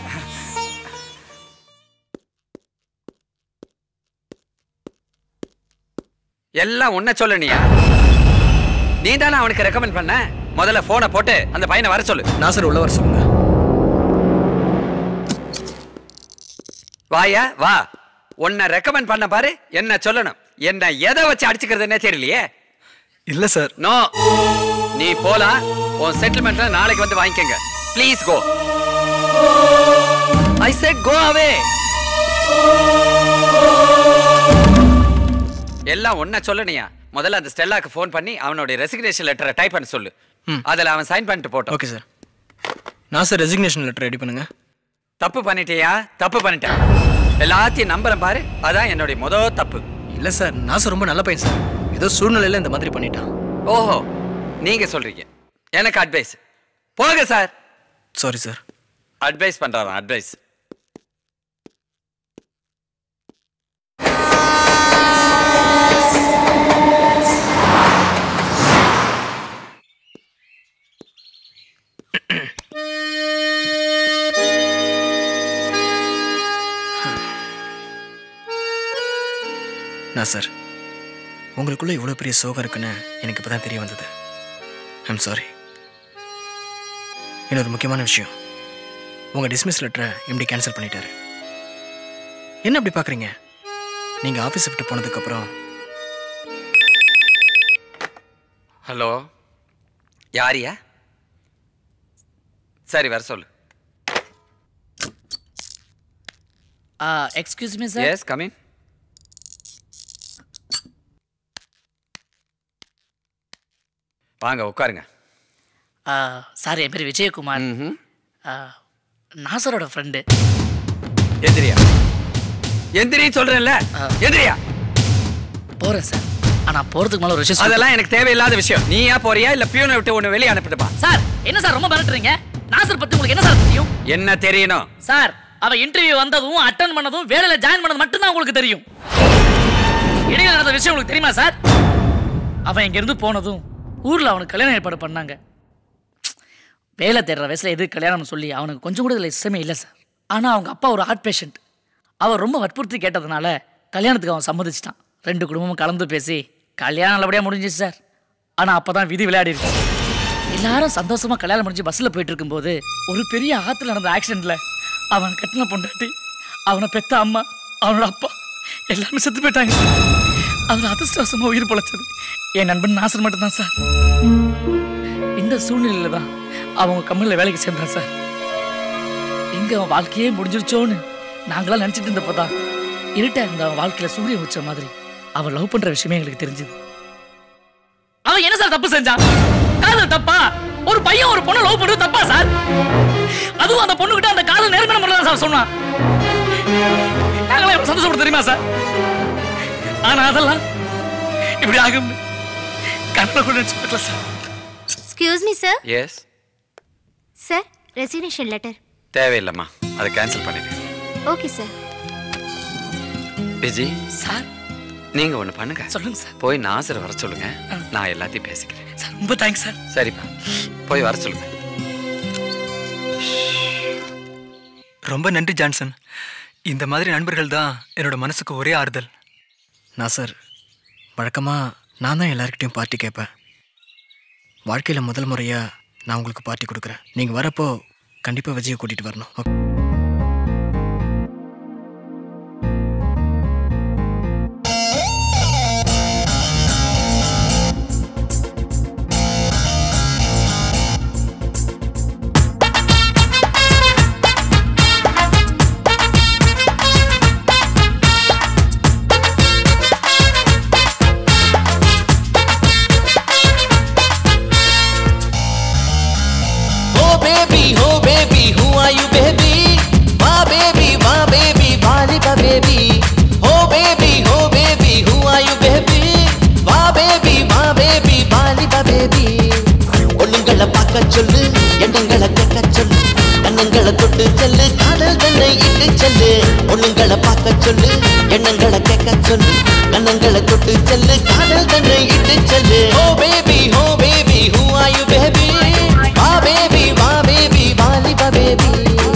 எல்லாம் உன்ன சொல்லனியா நீ தானே அவனுக்கு ரெக்கமெண்ட் பண்ண முதல்ல போனை போட்டு அந்த பையனை வர சொல்லு நான் சார் உள்ள வர சொல்லுங்க வாயா வா உன்னை ரெக்கமெண்ட் பண்ண பாரு என்ன சொல்லணும் என்ன எதை வச்சு அடிச்சுக்கிறதுன்னே தெரியலையே இல்ல சார் நோ நீ போலாம் உன் செட்டில்மெண்ட்ல நாளைக்கு வந்து வாங்கிக்கங்க please go I set go அவே எல்லாம் ஒன்ன சொல்லணியா முதல்ல அந்த ஸ்டெல்லாக்கு ஃபோன் பண்ணி அவனுடைய ரெசிக்னேஷன் லெட்டரை டைப் பண்ண சொல்லு அதுல அவன் சைன் பண்ணிட்டு போட்டோம் ஓகே சார் நான் சார் ரெசிக்னேஷன் லெட்டர் ரெடி பண்ணுங்க தப்பு பண்ணிட்டியா தப்பு பண்ணிட்டேன் எல்லாத்தையும் நம்புறேன் பாரு அதான் என்னுடைய முத தப்பு இல்ல சார் நான் சார் ரொம்ப நல்ல பையன் சார் ஏதோ சூழ்நிலையில இந்த மாதிரி பண்ணிட்டான் ஓஹோ நீங்க சொல்றீங்க எனக்கு அட்வைஸ் போங்க சார் சாரி சார் அட்வைஸ் பண்றாராம் அட்வைஸ் நான் சார் உங்களுக்குள்ள இவ்வளோ பெரிய சோகம் இருக்குன்னு எனக்கு இப்போ தான் தெரிய வந்தது ஐம் சாரி இன்னொரு முக்கியமான விஷயம் உங்கள் டிஸ்மிஸ் லெட்டரை எப்படி கேன்சல் பண்ணிட்டாரு என்ன அப்படி பார்க்குறீங்க நீங்கள் ஆஃபீஸ் விட்டு போனதுக்கப்புறம் ஹலோ யாரியா சரி வர சொல்லு excuse me sir yes come in வாங்க உட்காருங்க சார் என் பேர் விஜயகுமார் ஆ, நாசரோட ஃப்ரெண்டு எந்திரியா எந்திரி சொல்றேன்ல எந்திரியா போறேன் சார் ஆனா போறதுக்கு மேல ஒரு விஷயம் சொல்ல- அதெல்லாம் எனக்கு தேவையில்லாத விஷயம் நீயா போறியா இல்ல பியூனை விட்டு ஒண்ணு வெளியே அனுப்பிட்டுப்பா சார் என்ன சார் ரொம்ப மிரட்டுறீங்க நாசர் பத்தி உங்களுக்கு என்ன சார் தெரியும் என்ன தெரியணும் சார் அவ இன்டர்வியூ வந்ததும் அட்டன் பண்ணதும் வேலையில ஜாயின் பண்ணது மட்டும்தான் உங்களுக்கு தெரியும் இடையில நடந்த விஷயம் உங்களுக்கு தெரியுமா சார் அவன் இங்க இருந்து போனதும் ஊர்ல அவனுக்கு கல்யாணம் ஏற்பாடு பண்ணாங்க வேலை தேடுற வயசுல எது கல்யாணம்னு சொல்லி அவனுக்கு கொஞ்சம் கூட இதுல இஷ்டமே இல்லை சார் ஆனா அவங்க அப்பா ஒரு ஹார்ட் பேஷண்ட் அவர் ரொம்ப வற்புறுத்தி கேட்டதுனால கல்யாணத்துக்கு அவன் சம்மதிச்சிட்டான் ரெண்டு குடும்பமும் கலந்து பேசி கல்யாணம் நல்லபடியா முடிஞ்சிச்சு சார் ஆனா அப்பதான் விதி விளையாடிருக்கு எல்லாரும் சந்தோஷமா கல்யாணம் முடிஞ்சு பஸ்ல போயிட்டு இருக்கும்போது ஒரு பெரிய ஆத்துல நடந்த ஆக்சிடென்ட்ல அவன் கட்டின பொண்டாட்டி அவனை பெத்த அம்மா அவனோட அப்பா எல்லாமே செத்து போயிட்டாங்க சார் அவன் அதிர்ஷ்டவசமா உயிர் பொழைச்சது என் நண்பன் நாசர் மட்டும்தான் சார் இந்த சூழ்நிலையில தான் அவங்க கம்பெனியில் வேலைக்கு சேர்ந்தான் சார் எங்க அவன் வாழ்க்கையே முடிஞ்சிருச்சோன்னு நாங்களாம் நினைச்சிட்டு இருந்தப்பதான் இருட்டா இருந்த அவன் வாழ்க்கையில சூரியன் உச்ச மாதிரி அவன் லவ் பண்ற விஷயமே எங்களுக்கு தெரிஞ்சது அவன் என்ன சார் தப்பு செஞ்சான் காதல் தப்பா ஒரு பையன் ஒரு பொண்ணை லவ் பண்றது தப்பா சார் அதுவும் அந்த பொண்ணு கிட்ட அந்த காதல் நேர்மையான முறையில் சார் சொன்னான் நாங்களாம் எவ்வளவு சந்தோஷப்பட தெரியுமா சார் ஆனா அதெல்லாம் இப்படி ஆகும் கண்ணில் கூட நினைச்சு பார்க்கல sir excuse me sir yes sir resignation letter தேவையில்லைம்மா அதை கேன்சல் பண்ணிடு ஓகே சார் விஜி சார் நீங்க ஒண்ணு பண்ணுங்க சொல்லுங்க சார் போய் நாசர் வர சொல்லுங்க நான் எல்லாத்தையும் பேசிக்கிறேன் சார் ரொம்ப தேங்க்ஸ் சார் சரிப்பா போய் வர சொல்லுங்க ரொம்ப நன்றி ஜான்சன் இந்த மாதிரி நண்பர்கள் தான் என்னோட மனசுக்கு ஒரே ஆறுதல் நான் சார் வழக்கமாக நான் தான் எல்லாருக்கிட்டையும் பார்ட்டி கேட்பேன் வாழ்க்கையில் முதல் முறையாக நான் உங்களுக்கு பார்ட்டி கொடுக்குறேன் நீங்கள் வரப்போ கண்டிப்பாக விஜயை கூட்டிகிட்டு வரணும் okay Oh baby, oh baby, who are you baby? Wah baby, wah baby, Baliba baby. Oh baby, oh baby, who are you baby? Wah baby, wah baby, Baliba baby. ஒண்ணுங்களை பார்க்க சொல்லு எண்ணங்களை கேட்க சொல்லு கண்ணங்களை தொட்டு செல்லு காதல் தன்னை இட்டு செல்லு ஒண்ணுங்களை பார்க்க சொல்லு எண்ணங்களை கேட்க சொல்லு கண்ணங்களை தொட்டு செல்லு காதல் தன்னை இட்டு செல்லு oh baby oh baby who are you baby வா பேபி வா பேபி வாலிபா baby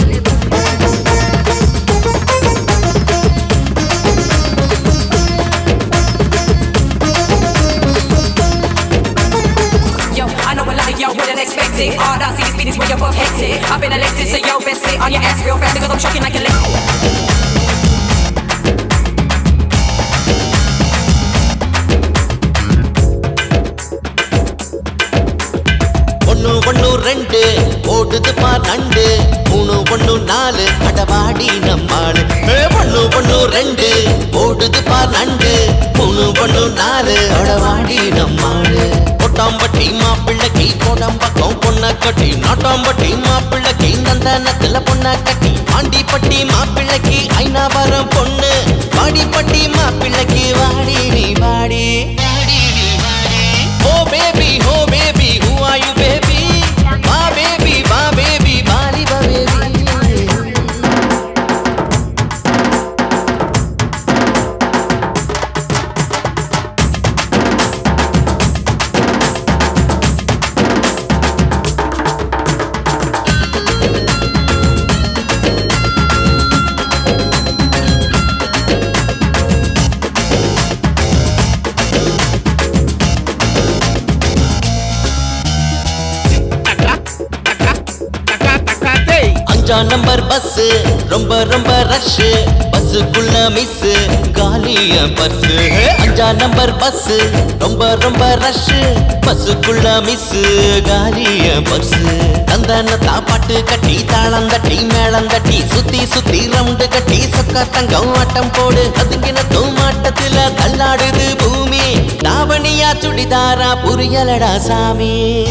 Yo, I know a lot of y'all wouldn't expect it. All I see is meetings where you're both hectic. I've been elected, so yo, best sit on your ass real fast because I'm choking like a lick. ஒண்ணு ஒண்ணு ரெண்டு ஓடுது பார் நண்டு மூணு ஒண்ணு நாலு அடவாடி நம்மாளு ஏ, ஒண்ணு ஒண்ணு ரெண்டு ஓடுது பார் நண்டு மூணு ஒண்ணு நாலு அடவாடி நம்மாளு கொட்டாம்பட்டி மாப்பிள்ளைக்கு கோடம்பக்கம் பொண்ண கட்டி நாட்டாம்பட்டி மாப்பிள்ளைக்கு நந்தனத்துல பொண்ண கட்டி ஆண்டிப்பட்டி மாப்பிள்ளைக்கு ஐநாவரம் பொண்ணு வாடிப்பட்டி மாப்பிள்ளைக்கு வாடி நீ வாடி oh baby oh baby who are you baby வா பேபி வா பேபி வாலிபா பேபி அஞ்சா நம்பர் பஸ் ரொம்ப ரொம்ப ரஷ் பஸ்ஸுக்குள்ள மிஸ் காலிய பஸ் அஞ்சா நம்பர் பஸ் ரொம்ப ரொம்ப ரஷ் பஸ்ஸுக்குள்ள மிஸ் காலிய பஸ் தந்தன தாப்பாட்டு கட்டி தாளம் தட்டி மேளம் தட்டி சுத்தி சுத்தி ரவுண்டு கட்டி சொக்கா தங்கம் ஆட்டம் போடு அதுங்கின தூமாட்டத்துல தள்ளாடுது பூமி தாவணியா சுடிதாரா புரியலடா சாமி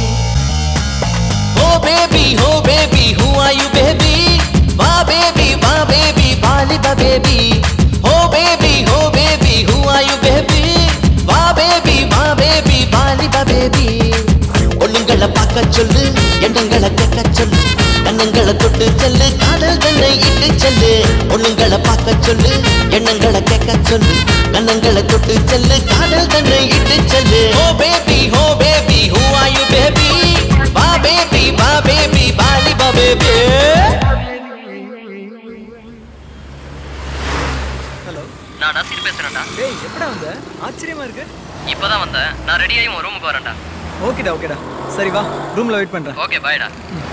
Oh baby, oh baby, who are you baby? Va baby, va baby, Baliba baby. Oh baby, oh baby, who are you baby? Va baby, va baby, Baliba baby. ஒண்ணுங்களை பார்க்க சொல்லு எண்ணங்களை கேட்க சொல்லு கண்ணங்களை தொட்டு செல்லு காதல் தன்னை இட்டு செல்லு ஒண்ணுங்களை பார்க்க சொல்லு எண்ணங்களை கேட்க சொல்லு கண்ணங்களை தொட்டு செல்லு காதல் தன்னை இட்டு செல்லு oh baby oh baby who are you baby வா பேபி வா பேபி வாலிபா பேபி ஹலோ நான் நசீர் பேசுறேன்டா டேய் எப்படா வந்த ஆச்சரியமா இருக்கு இப்பதான் வந்தேன் நான் ரெடி ஆகி உன் ரூமுக்கு வரேன்டா ஓகேடா ஓகேடா சரி வா ரூம்ல வெயிட் பண்றேன் ஓகே பாய்டா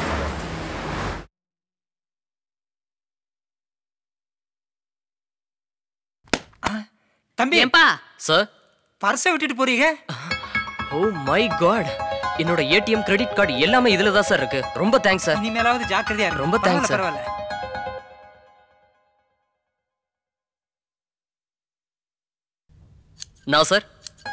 தம்பி ஏன்பா சார் பர்ஸை விட்டுட்டு போறீங்க ஓ மை காட் என்னோட ஏடிஎம் கிரெடிட் கார்டு எல்லாமே இதுல தான் சார் இருக்கு ரொம்ப தேங்க்ஸ் சார் இனிமேலாவது ஜாக்கிரதையா இரு. ரொம்ப thanks, sir. பரவாயில்ல நான் சார்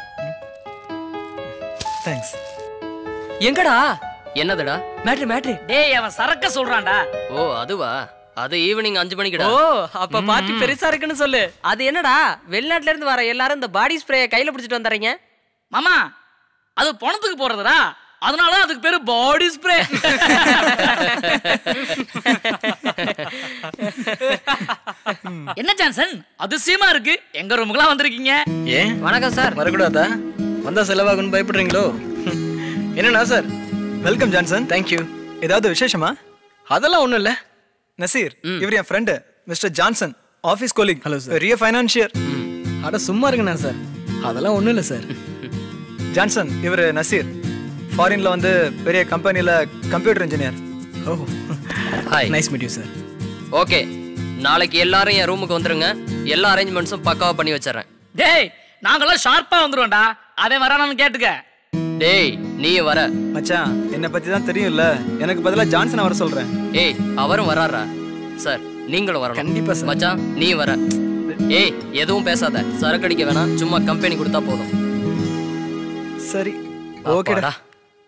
தேங்க்ஸ் எங்கடா என்னதுடா மேட்ரு மேட்ரு டேய் அவன் சரக்க சொல்றான்டா ஓ அதுவா அது ஈவினிங் அஞ்சு மணிக்குடா ஓ அப்ப பார்ட்டி பெருசா இருக்குன்னு சொல்லு அது என்னடா வெளிநாட்டுல இருந்து வர எல்லாரும் இந்த பாடி ஸ்ப்ரே கையில பிடிச்சிட்டு வந்துறீங்க மாமா அது பணத்துக்கு போறதுடா அதனால அதுக்கு பேரு பாடி ஸ்ப்ரே என்ன ஜான்சன் அதிசயமா இருக்கு எங்க ரூமுக்குலாம் வந்திருக்கீங்க ஏன் வணக்கம் சார் வரக்கூடாதா வந்தா செலவாகுன்னு பயப்படுறீங்களோ என்னண்ணா சார் வெல்கம் ஜான்சன் தேங்க்யூ ஏதாவது விசேஷமா அதெல்லாம் ஒன்றும் இல்லை நசீர் இவர் என் friend mister Johnson office colleague hello sir பெரிய ஃபைனான்சியர் அட சும்மா இருங்கண்ணா சார் அதெல்லாம் ஒன்றும் இல்லை சார் ஜான்சன் இவர் நசீர் ஃபாரின்ல வந்து பெரிய கம்பெனியில் computer engineer oh hi nice meet you sir okay நாளைக்கு எல்லாரும் என் ரூமுக்கு வந்துருங்க எல்லா அரேஞ்ச்மெண்ட்ஸும் பக்காவா பண்ணி வச்சிடறேன் டேய் நாங்கெல்லாம் ஷார்ப்பா வந்துருவோம்டா அவன் வரானான்னு கேட்டுக்க டேய் நீ வர மச்சான் என்னை பத்தி தான் தெரியும்ல எனக்கு பதிலா ஜான்சன் வர சொல்றேன் ஏய் அவரும் வராரா சார் நீங்களும் வரணும் கண்டிப்பா சார் மச்சான் நீ வர ஏய் எதுவும் பேசாத சரக்கு அடிக்க வேணாம் சும்மா கம்பெனி கொடுத்தா போதும் சரி ஓகேடா அப்பாடா.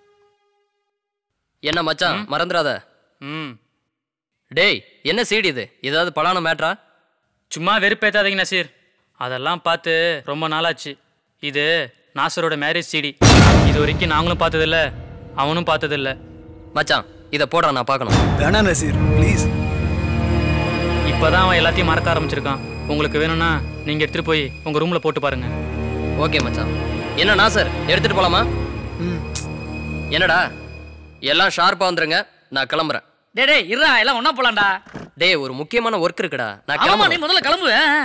என்ன மச்சான் மறந்துடாத ம் டேய் என்ன சீடி இது ஏதாவது பலான மேட்ரா சும்மா வெறுப்பேத்தாதீங்க நசீர் அதெல்லாம் பார்த்து ரொம்ப நாளாச்சு இது நாசரோட மேரேஜ் சிடி இது வரைக்கும் நாங்களும் பார்த்ததில்ல அவனும் பார்த்ததில்ல மச்சான் இதை போடுறா நான் பார்க்கணும் வேணாம் நசீர் ப்ளீஸ் இப்போதான் அவன் எல்லாத்தையும் மறக்க ஆரம்பிச்சிருக்கான் உங்களுக்கு வேணும்னா நீங்கள் எடுத்துகிட்டு போய் உங்கள் ரூமில் போட்டு பாருங்க ஓகே மச்சான் என்னண்ணா சார் எடுத்துட்டு போலாமா என்னடா எல்லாம் ஷார்ப்பா வந்துருங்க நான் கிளம்புறேன் டேய் டேய் இருடா எல்லாம் ஒண்ணா போலாம்டா டேய் ஒரு முக்கியமான ஒர்க் இருக்குடா நான் ஆமாமா நீ கிளம்புறேன் முதல்ல கிளம்பு ஆ.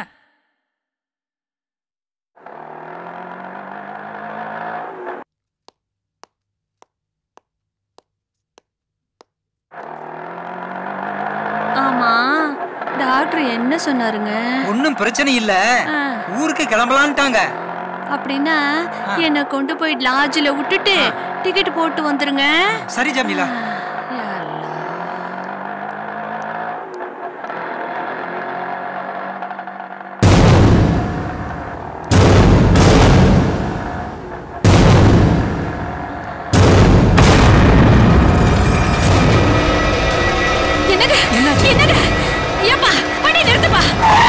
ஆமா டாக்டர் என்ன சொன்னாருங்க ஒன்றும் பிரச்சனை இல்ல ஊருக்கு கிளம்பலான்ட்டாங்க அப்படின்னா என்னை கொண்டு போய் லாட்ஜில் விட்டுட்டு டிக்கெட் போட்டு வந்துருங்க சரி ஜமீலா என்னங்க என்னங்க ஏப்பா வண்டி நிறுத்துப்பா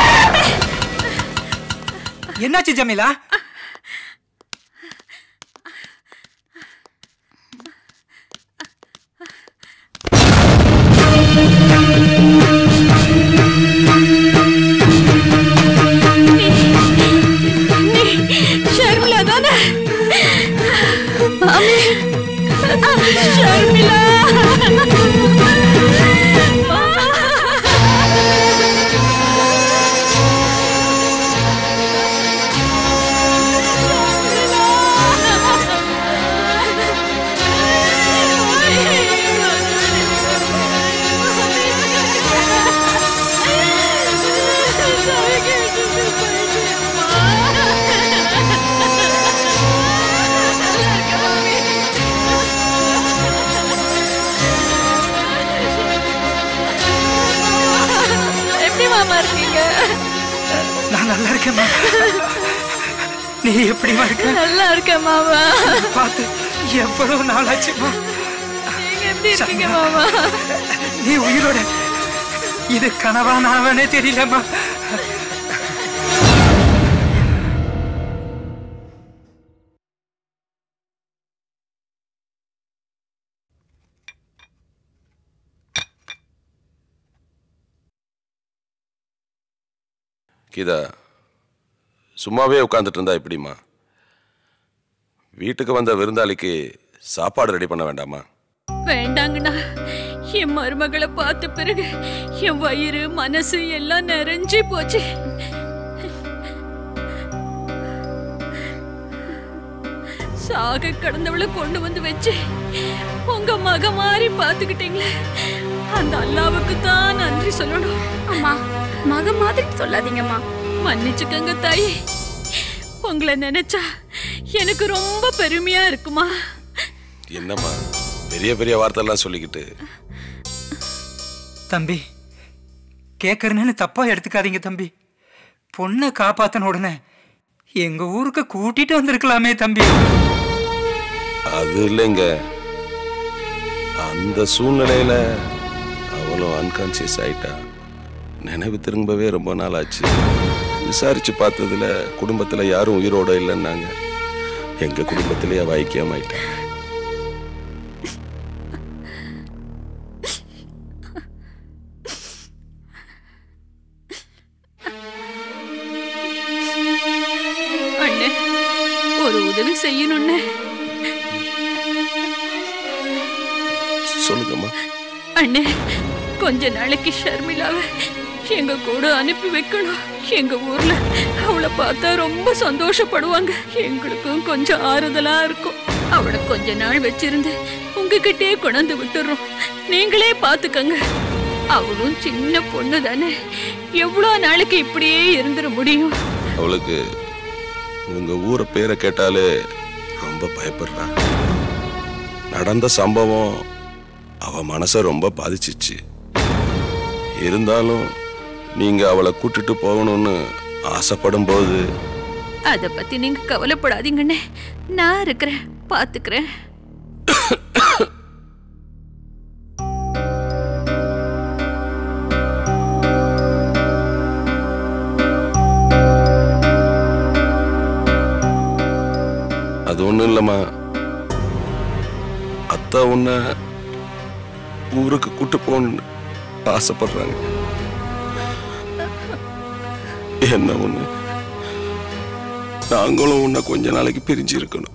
என்னாச்சு ஜமீலா ஷர்மிளா தானே மாமி ஷர்மிளா எப்படி மாமா இருக்கீங்க நான் நல்லா இருக்கேம்மா நீ எப்படிமா இருக்க நல்லா இருக்கேன் மாமா பார்த்து எவ்வளவு நாளாச்சுமா நீங்க எப்படி இருக்கீங்க மாமா நீ உயிரோட இது கனவா நாவனே தெரியலம்மா கீதா சும்மாவே உட்காந்துட்டு இருந்தா எப்படிம்மா வீட்டுக்கு வந்த விருந்தாளிக்கு சாப்பாடு ரெடி பண்ண வேண்டாமா வேண்டாங்கண்ணா என் மருமகளை பார்த்த பிறகு என் வயிறு மனசு எல்லாம் நிறைஞ்சு போச்சு சாக கடந்தவளை கொண்டு வந்து வச்சு உங்க மக மாதிரி பாத்துக்கிட்டீங்களே அந்த அல்லாவுக்கு தான் நன்றி சொல்லணும் அம்மா மக மாதிரி சொல்லாதீங்கம்மா மன்னிச்சுக்கங்க தாய் உங்களை நினைச்சா எனக்கு ரொம்ப பெருமையா இருக்குமா என்னம்மா பெரிய பெரிய வார்த்தைலாம் சொல்லிக்கிட்டு தம்பி கேட்கறேன்னு தப்பா எடுத்துக்காதீங்க தம்பி பொண்ணை காப்பாத்தின உடனே எங்க ஊருக்கு கூட்டிட்டு வந்திருக்கலாமே தம்பி அது இல்லைங்க அந்த சூழ்நிலையில அவளும் அன்கான்சியஸ் ஆயிட்டா நினைவு திரும்பவே ரொம்ப நாள் ஆச்சு விசாரிச்சு பார்த்ததுல குடும்பத்துல யாரும் உயிரோட இல்லைன்னாங்க எங்க குடும்பத்திலேயே வாய்க்காம ஆயிட்டா அண்ணே ஒரு உதவி செய்யணும்னு சொல்லுங்கம்மா அண்ணே கொஞ்ச நாளைக்கு ஷர்மிளாவை எங்க கூட அனுப்பி வைக்கணும் எங்க ஊர்ல அவளை பார்த்தா ரொம்ப சந்தோஷப்படுவாங்க எங்களுக்கும் கொஞ்சம் ஆறுதலா இருக்கும் அவளை கொஞ்ச நாள் வச்சிருந்து உங்ககிட்டயே கொண்டாந்து விட்டுறோம் நீங்களே பாத்துக்கங்க அவளும் சின்ன பொண்ணு தானே எவ்வளோ நாளைக்கு இப்படியே இருந்துட முடியும் அவளுக்கு உங்க ஊரை பேரை கேட்டாலே ரொம்ப பயப்படுறா நடந்த சம்பவம் அவ மனசை ரொம்ப பாதிச்சிச்சு இருந்தாலும் நீங்க அவளை கூட்டிட்டு போகணும்னு ஆசைப்படும் போது அத பத்தி நீங்க கவலைப்படாதீங்கண்ணே நான் இருக்கிறேன் பாத்துக்கிறேன் அது ஒண்ணும் இல்லம்மா அத்தா உன்னை ஊருக்கு கூட்டு போகணும்னு ஆசைப்படுறாங்க என்ன ஒண்ணு நாங்களும் உன்னை கொஞ்ச நாளைக்கு பிரிஞ்சு இருக்கணும்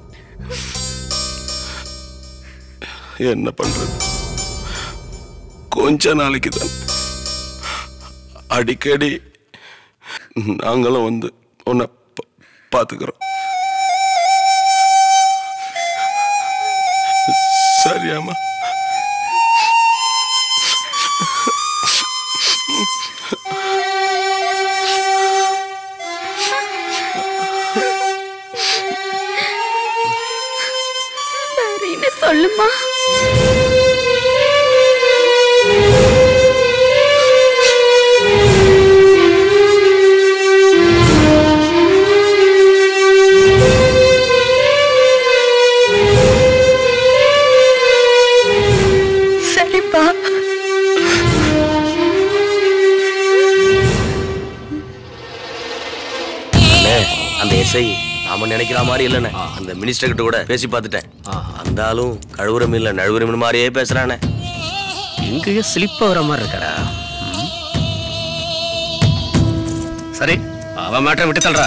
என்ன பண்றது கொஞ்ச நாளைக்கு தான் அடிக்கடி நாங்களும் வந்து உன்னை பா- பார்த்துக்கிறோம் சரியாம்மா சரின்னு சொல்லுமா சரிப்பா அண்ணே, அந்த எஸ்ஐ நாம நினைக்கிற மாதிரி இல்லைண்ணே அந்த மினிஸ்டர் கிட்ட கூட பேசி பார்த்துட்டேன் அந்த ஆளும் கழுவுற மீன்ல நழுவுற மீன் மாதிரியே பேசுறானே எங்கேயோ ஸ்லிப் ஆகுற மாதிரி இருக்கடா ம். சரி அவன் மேட்டரை விட்டு தள்ளுறா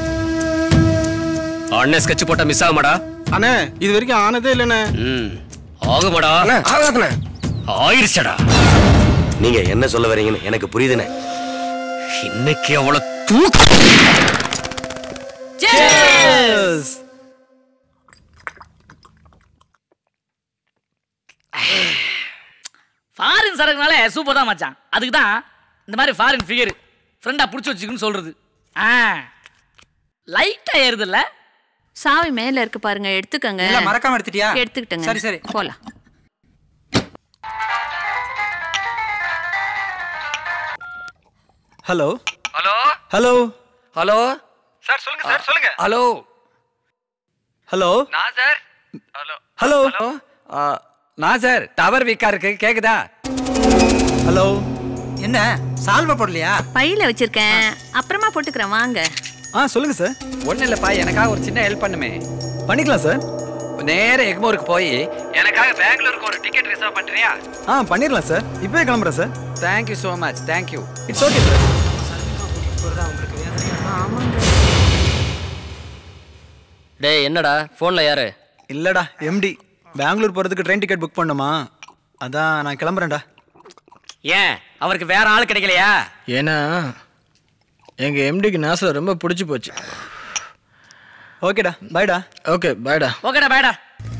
அண்ணே ஸ்கெட்ச் போட்டா மிஸ் ஆகுமாடா அண்ணே இது வரைக்கும் ஆனதே இல்லைண்ணே ம் ஆகுமாடா ஆகாதுண்ணே ஆயிடுச்சடா நீங்க என்ன சொல்ல வரீங்கன்னு எனக்கு புரியுதுண்ணே இன்னைக்கு அவ்வளவு தூக்கு ஃபாரின் சரக்குனால சூப்பர் தான் மச்சான் அதுக்கு தான் இந்த மாதிரி ஃபாரின் ஃபிகர் ஃப்ரெண்டா பிடிச்சி வச்சுக்கணும்னு சொல்றது ஆ லைட்டா ஏறுதுல்ல சாவி மேல இருக்கு பாருங்க எடுத்துக்கங்க இல்ல, மறக்காம எடுத்துட்டியா? எடுத்துக்கிட்டங்க சரி, சரி. போலாம் hello hello hello hello sir சொல்லுங்க சார் சொல்லுங்க ஹலோ ஹலோ நான் சார் ஹலோ ஹலோ நான் சார் டவர் வீக்கா இருக்கு கேக்குதா ஹலோ என்ன சால்வ போடலையா பையில வச்சிருக்கேன் அப்புறமா போட்டுக்கிறேன் வாங்க ஆ சொல்லுங்க சார் ஒன்றும் இல்லைப்பா எனக்காக ஒரு சின்ன ஹெல்ப் பண்ணுமே பண்ணிக்கலாம் சார் நேர எக்மோருக்கு போய் எனக்காக பெங்களூருக்கு ஒரு டிக்கெட் ரிசர்வ் பண்றியா ஆ பண்ணிடலாம் சார் இப்போவே கிளம்புறேன் sir thank you so much thank you it's okay sir டேய் என்னடா ஃபோன்ல யாரு இல்லடா எம்டி பெங்களூர் போகிறதுக்கு ட்ரெயின் டிக்கெட் புக் பண்ணுமா அதான் நான் கிளம்புறேன்டா ஏன் அவருக்கு வேற ஆள் கிடைக்கலையா ஏன்னா எங்கள் எம்டிக்கு நாசில் ரொம்ப பிடிச்சி போச்சு ஓகேடா பாய்டா ஓகே பாய்டா ஓகேடா பாய்டா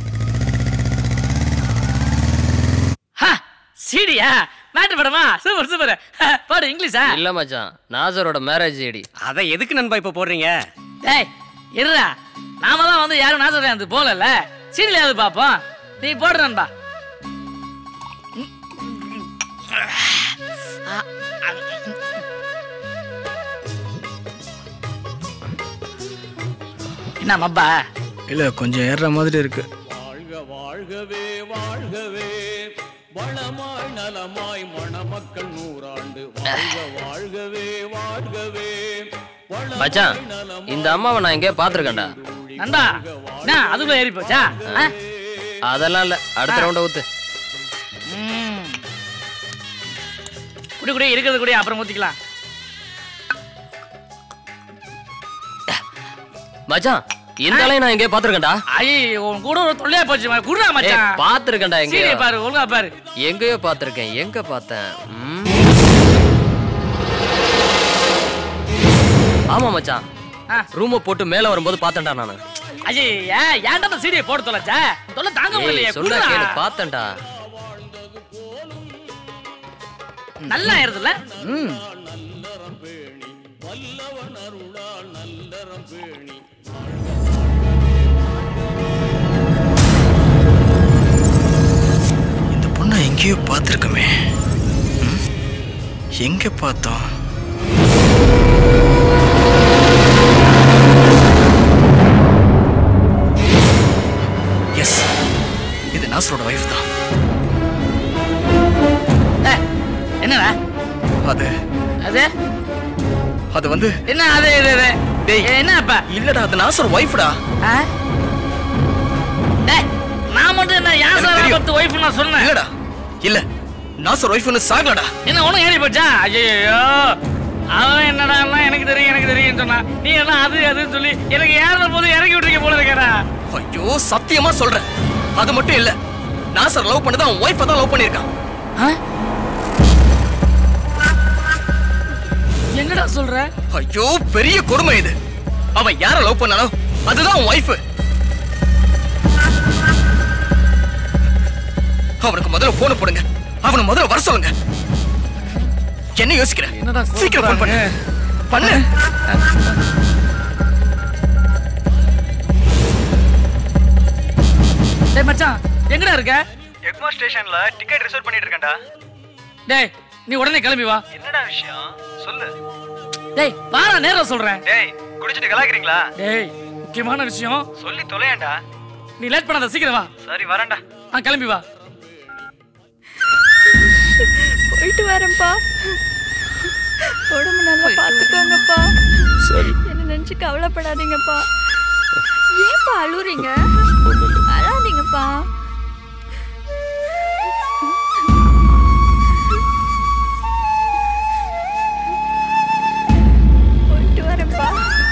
சீடியா மேட்ரு படமா சூப்பர் சூப்பர் பாடு இங்கிலீஷா இல்ல மச்சான் நாசரோட மேரேஜ் ஐடி அதை எதுக்கு நண்பா இப்ப போடுறீங்க டேய் இருடா நாம தான் வந்து யாரும் நாசர் வந்து போகல சீடிலையாவது பார்ப்போம் நீ போடு நண்பா என்ன மப்பா இல்ல கொஞ்சம் ஏறுற மாதிரி இருக்கு வாழ்கவே வாழ்கவே வளமாய் நலமாய் மணமக்கள் நூறாண்டு வாழ்க வாழ்கவே வாழ்கவே மச்சான் இந்த அம்மாவை நான் எங்கேயோ பாத்திருக்கேன்டா நண்பா என்ன அதுக்குள்ள ஏறி போச்சா ஆ? அதெல்லாம் இல்ல அடுத்த ரவுண்ட ஊத்து ம். குடி குடி இருக்கிறது குடி அப்புறம் ஊத்திக்கலாம் மச்சான் இந்த ஆளையும் நான் எங்கேயோ பாத்திருக்கேன்டா ஐயோ உன் கூட ஒரு தொல்லையா போச்சு ம- குடுறா மச்சான் ஏய், பாத்திருக்கேன்டா எங்கேயோ. சீரியல் பாரு ஒழுங்கா பாரு எங்கேயோ பாத்திருக்கேன் எங்க பார்த்தேன் ம். ஆமா மச்சான் ரூமை போட்டு மேல வரும்போது பார்த்தேன்டா நானு ஐயே ஏன் ஏன்டா அந்த சீடியை போட்டு தொலைச்ச தொல்லை தாங்க முடியலையே ஏய், சொன்னா குடுறா. கேளு பார்த்தேன்டா நல்லா ஆயிருதுல்ல ம் இந்த பொண்ணை எங்கேயோ பார்த்துருக்கமே எங்க பார்த்தோம் எஸ் இது நாசரோட வைஃப் தான் என்னடா அது அது அது வந்து என்ன அது இது இது டேய் என்ன அப்ப இல்லடா அது நாசர் ஒய்ஃப்டா ஆ? டேய் நான் மட்டும் என்ன யார் எனக்கு சார் தெரியும். பத்து ஒய்ஃப் நான் சொன்னேன் இல்லடா இல்ல நாசர் ஒய்ஃப்னு சாகலடா என்ன ஒண்ணும் ஏறி போச்சா ஐயோ அவன் என்னடா எல்லாம் எனக்கு தெரியும் எனக்கு தெரியும் சொன்னா நீ எல்லாம் அது அதுன்னு சொல்லி எனக்கு ஏறுற போது இறக்கி விட்டுருக்க போல இருக்கடா ஐயோ சத்தியமா சொல்றேன் அது மட்டும் இல்ல நாசர் லவ் பண்ணது அவன் ஒய்ஃபை தான் லவ் பண்ணிருக்கான் என்னடா சொல்ற ஐயோ பெரிய கொடுமை இது அவன் யார லவ் பண்ணானோ அதுதான் அவன் ஒய்ஃப் அவனுக்கு முதல்ல போன போடுங்க அவனை முதல்ல வர சொல்லுங்க என்ன யோசிக்கிற சீக்கிரம் ஃபோன் பண்ணு பண்ணு டேய் மச்சான் எங்கடா இருக்க எக்மோர் ஸ்டேஷன்ல டிக்கெட் ரிசர்வ் பண்ணிட்டு இருக்கேன்டா டேய் நீ உடனே கிளம்பி வா என்னடா விஷயம் சொல்லு டேய் வாடா நேரம் சொல்றேன் டேய் குடிச்சிட்டு கலாக்குறீங்களா டேய் முக்கியமான விஷயம் சொல்லி தொலையாண்டா நீ லேட் பண்ணாத சீக்கிரம் வா சரி வரேன்டா ஆ கிளம்பி வா போயிட்டு வரேன்ப்பா உடம்பு நல்லா பார்த்துக்கோங்கப்பா சரி என்ன நினைச்சு கவலைப்படாதீங்கப்பா ஏன்ப்பா அழுறீங்க அழாதீங்கப்பா போயிட்டு வரேன்ப்பா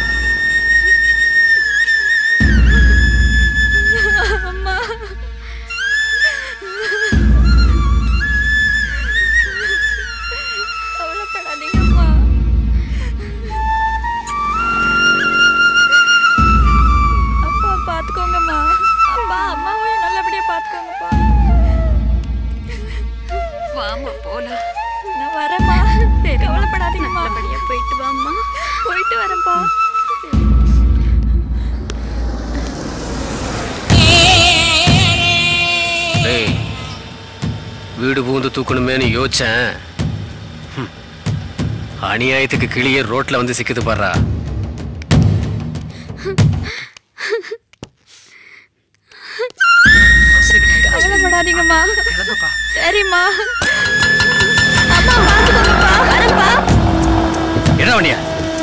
அம்மா கவலைப்படாதீங்கம்மா அப்பா பார்த்துக்கோங்கம்மா அப்பா அம்மாவையும் நல்லபடியா பார்த்துக்கோங்கப்பா வாமா போலாம் நான் வரேம்மா கவலைப்படாதீங்கம்மா நல்லபடியா போயிட்டு வாம்மா போயிட்டு வரேன்ப்பா டேய் வீடு பூந்து தூக்கணுமேனு யோசிச்சேன் ஹம். அநியாயத்துக்கு கிளியே ரோட்ல வந்து சிக்குது பாடுறா கவலைப்படாதீங்கம்மா சரிம்மா அம்மா பார்த்துக்கோங்கப்பா வரேன்ப்பா என்ன பண்ணியா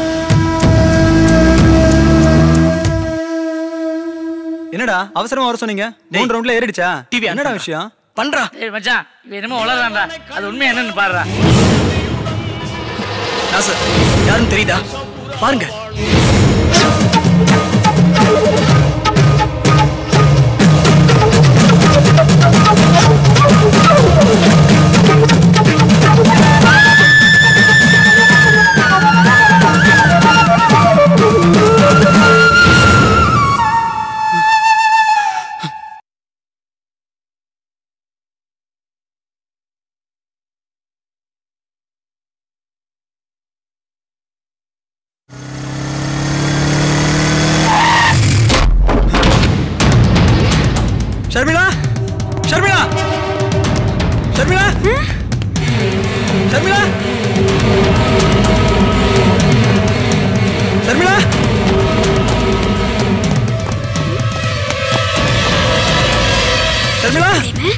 என்னடா அவசரமா வர சொன்னீங்க மூணு ரவுண்ட்ல ஏறிடுச்சா டிவி என்னடா விஷயம் பண்றா டேய் மச்சான் இவன் என்னமோ வளர்றான்டா அது உண்மை என்னன்னு பாருடா நாசர் யாருன்னு தெரியுதா பாருங்க ஷர்மிளா ஷர்மிளா ஷர்மிளா ஷர்மிளா ஷர்மிளா ஷர்மிளா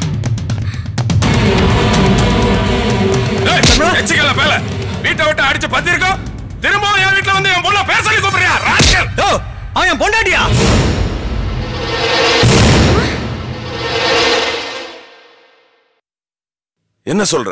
எச்சிக்கல பேல வீட்டை விட்டு அடிச்சு பத்திருக்கோம் திரும்பவும் என் வீட்டுல வந்து என் பொண்ணை பேச சொல்லி கூப்பிடுறியா ராஸ்கல் ஓ அவன் என் பொண்டாட்டியா என்ன சொல்ற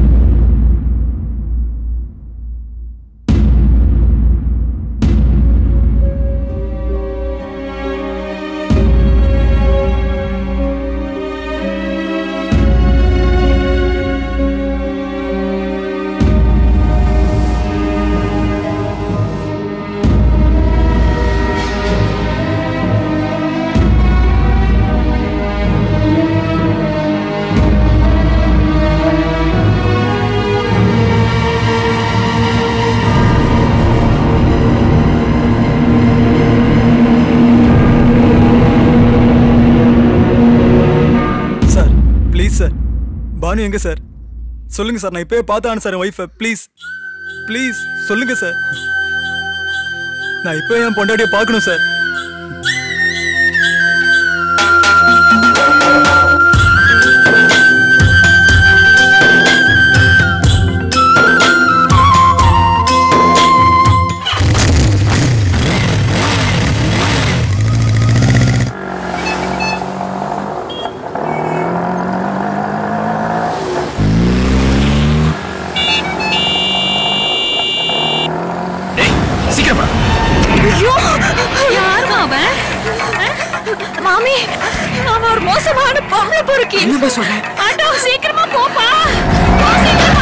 சார் ப்ளீஸ் சார் பானு எங்க சார் சொல்லுங்க சார் நான் இப்பவே பார்த்தானு சார் ஒய்ஃபை ப்ளீஸ் ப்ளீஸ் சொல்லுங்க சார் நான் இப்போ என் பொண்டாட்டியை பார்க்கணும் சார் சீக்கிரம் போடா. ஐயோ யாருமா அவன் மாமி அவன் ஒரு மோசமான பொம்பளை பொறுக்கி என்னம்மா சொல்ற? ஆண்டோ சீக்கிரமா போப்பா போ சீக்கிரமா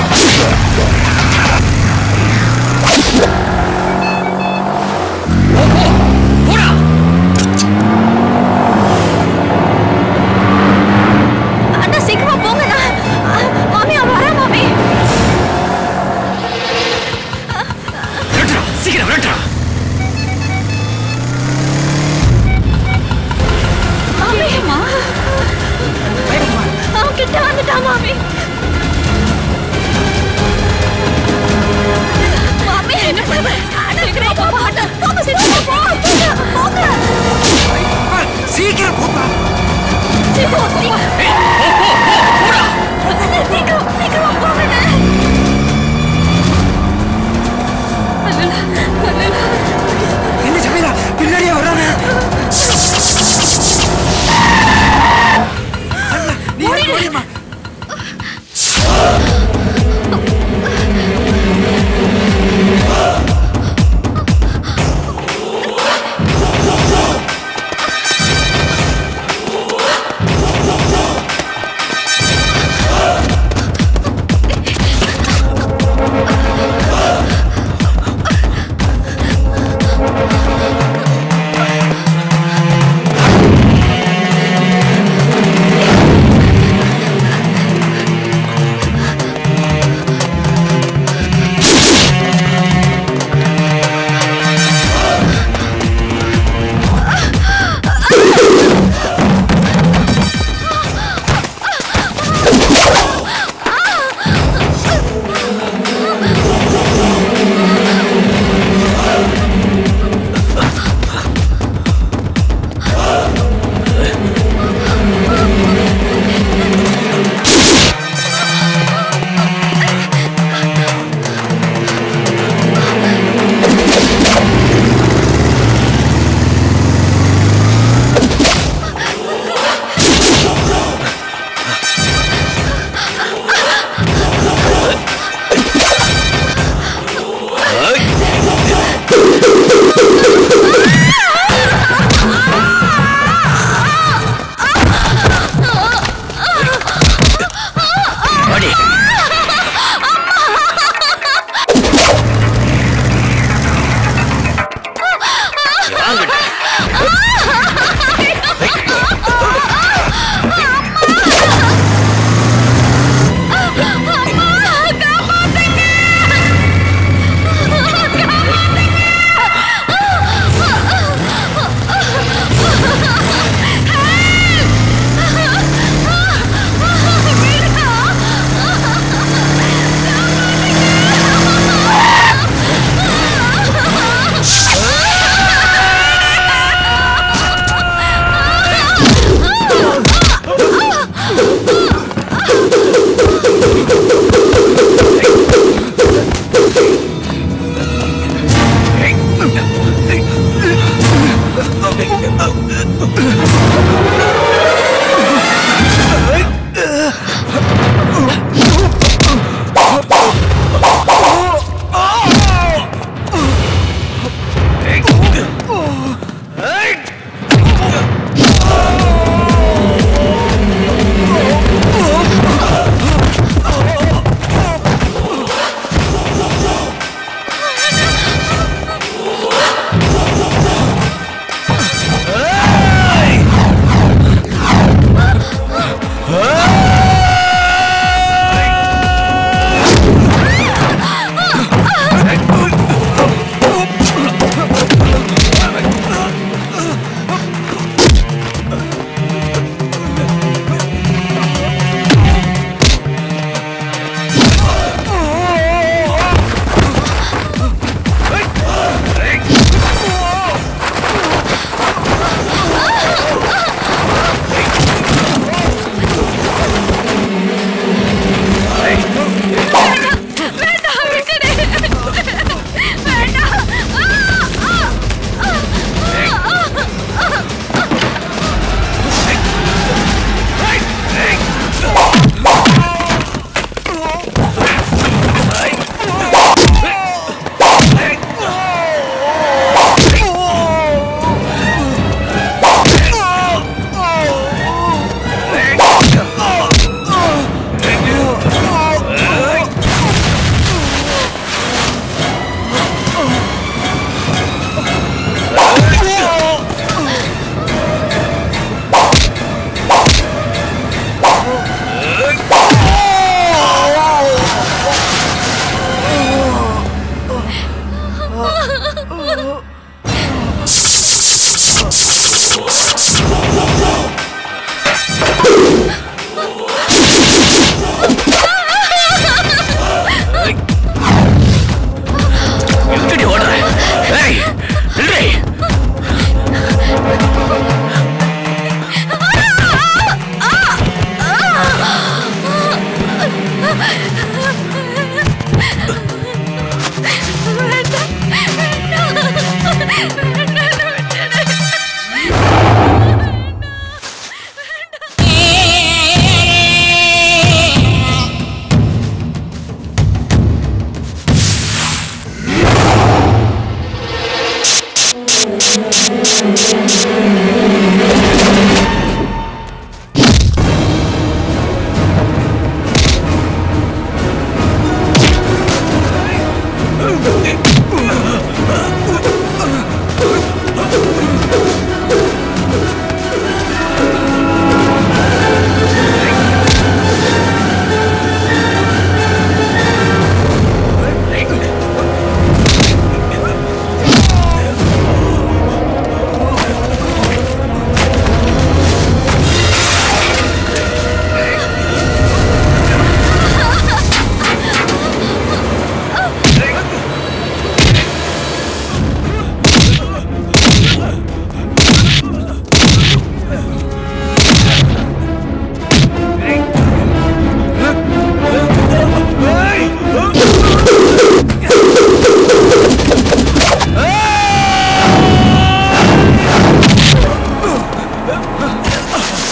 அண்ணா சீக்கிரமா போங்கண்ணா மாமி அவன் வரா மாமி சீக்கிரம் விரட்டுறா. மாமி அவன் கிட்ட வந்துட்டான் மாமி மாமி என்ன பண்ண சீக்கிரமா போ மாட்டேன் போங்க சீக்கிரமா போ போங்க சீக்கிரம் போப்பா சீக்கிரம் சீக்கிரம் சீக்கிரம் போங்க என்ன ஜமீலா பின்னாடியே வரானே நீ எனக்கு ஓடியம்மா ஆ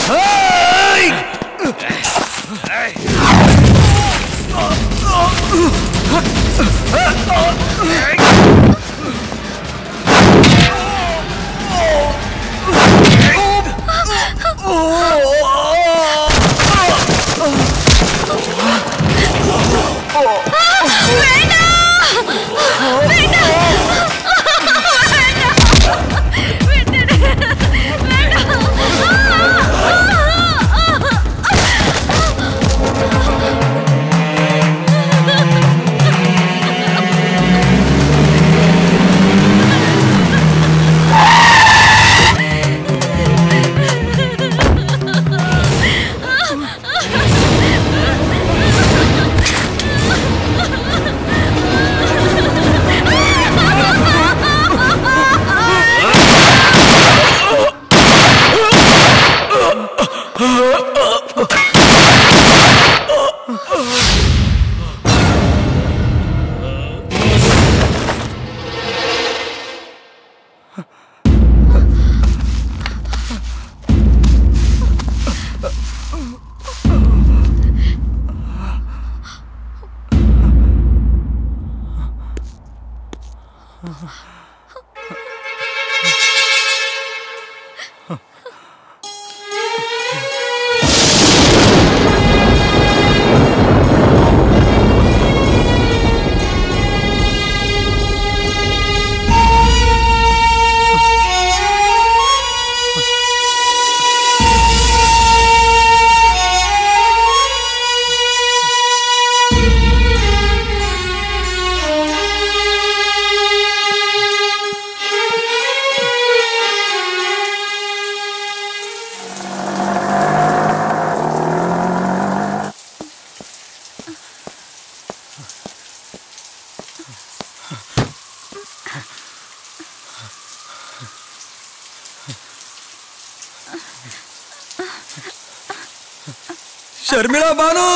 शर्मिला बानू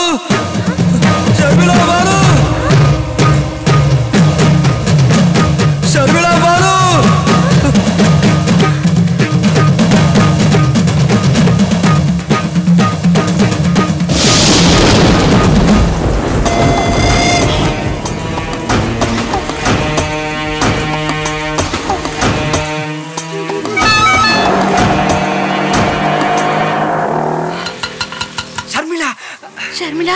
शर्मिला बानू शर्मिला बानू ஷர்மிளா ஷர்மிளா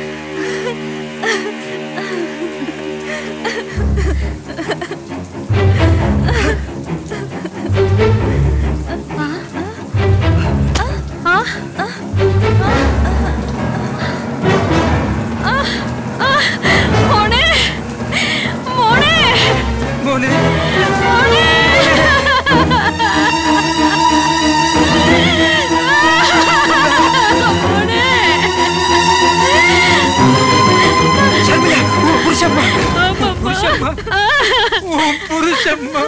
മോനെ മോനെ മോനെ ஷர்மிளா ஓ புருஷம்மா புருஷம்மா ஓ புருஷம்மா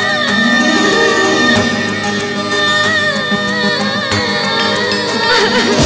Ah!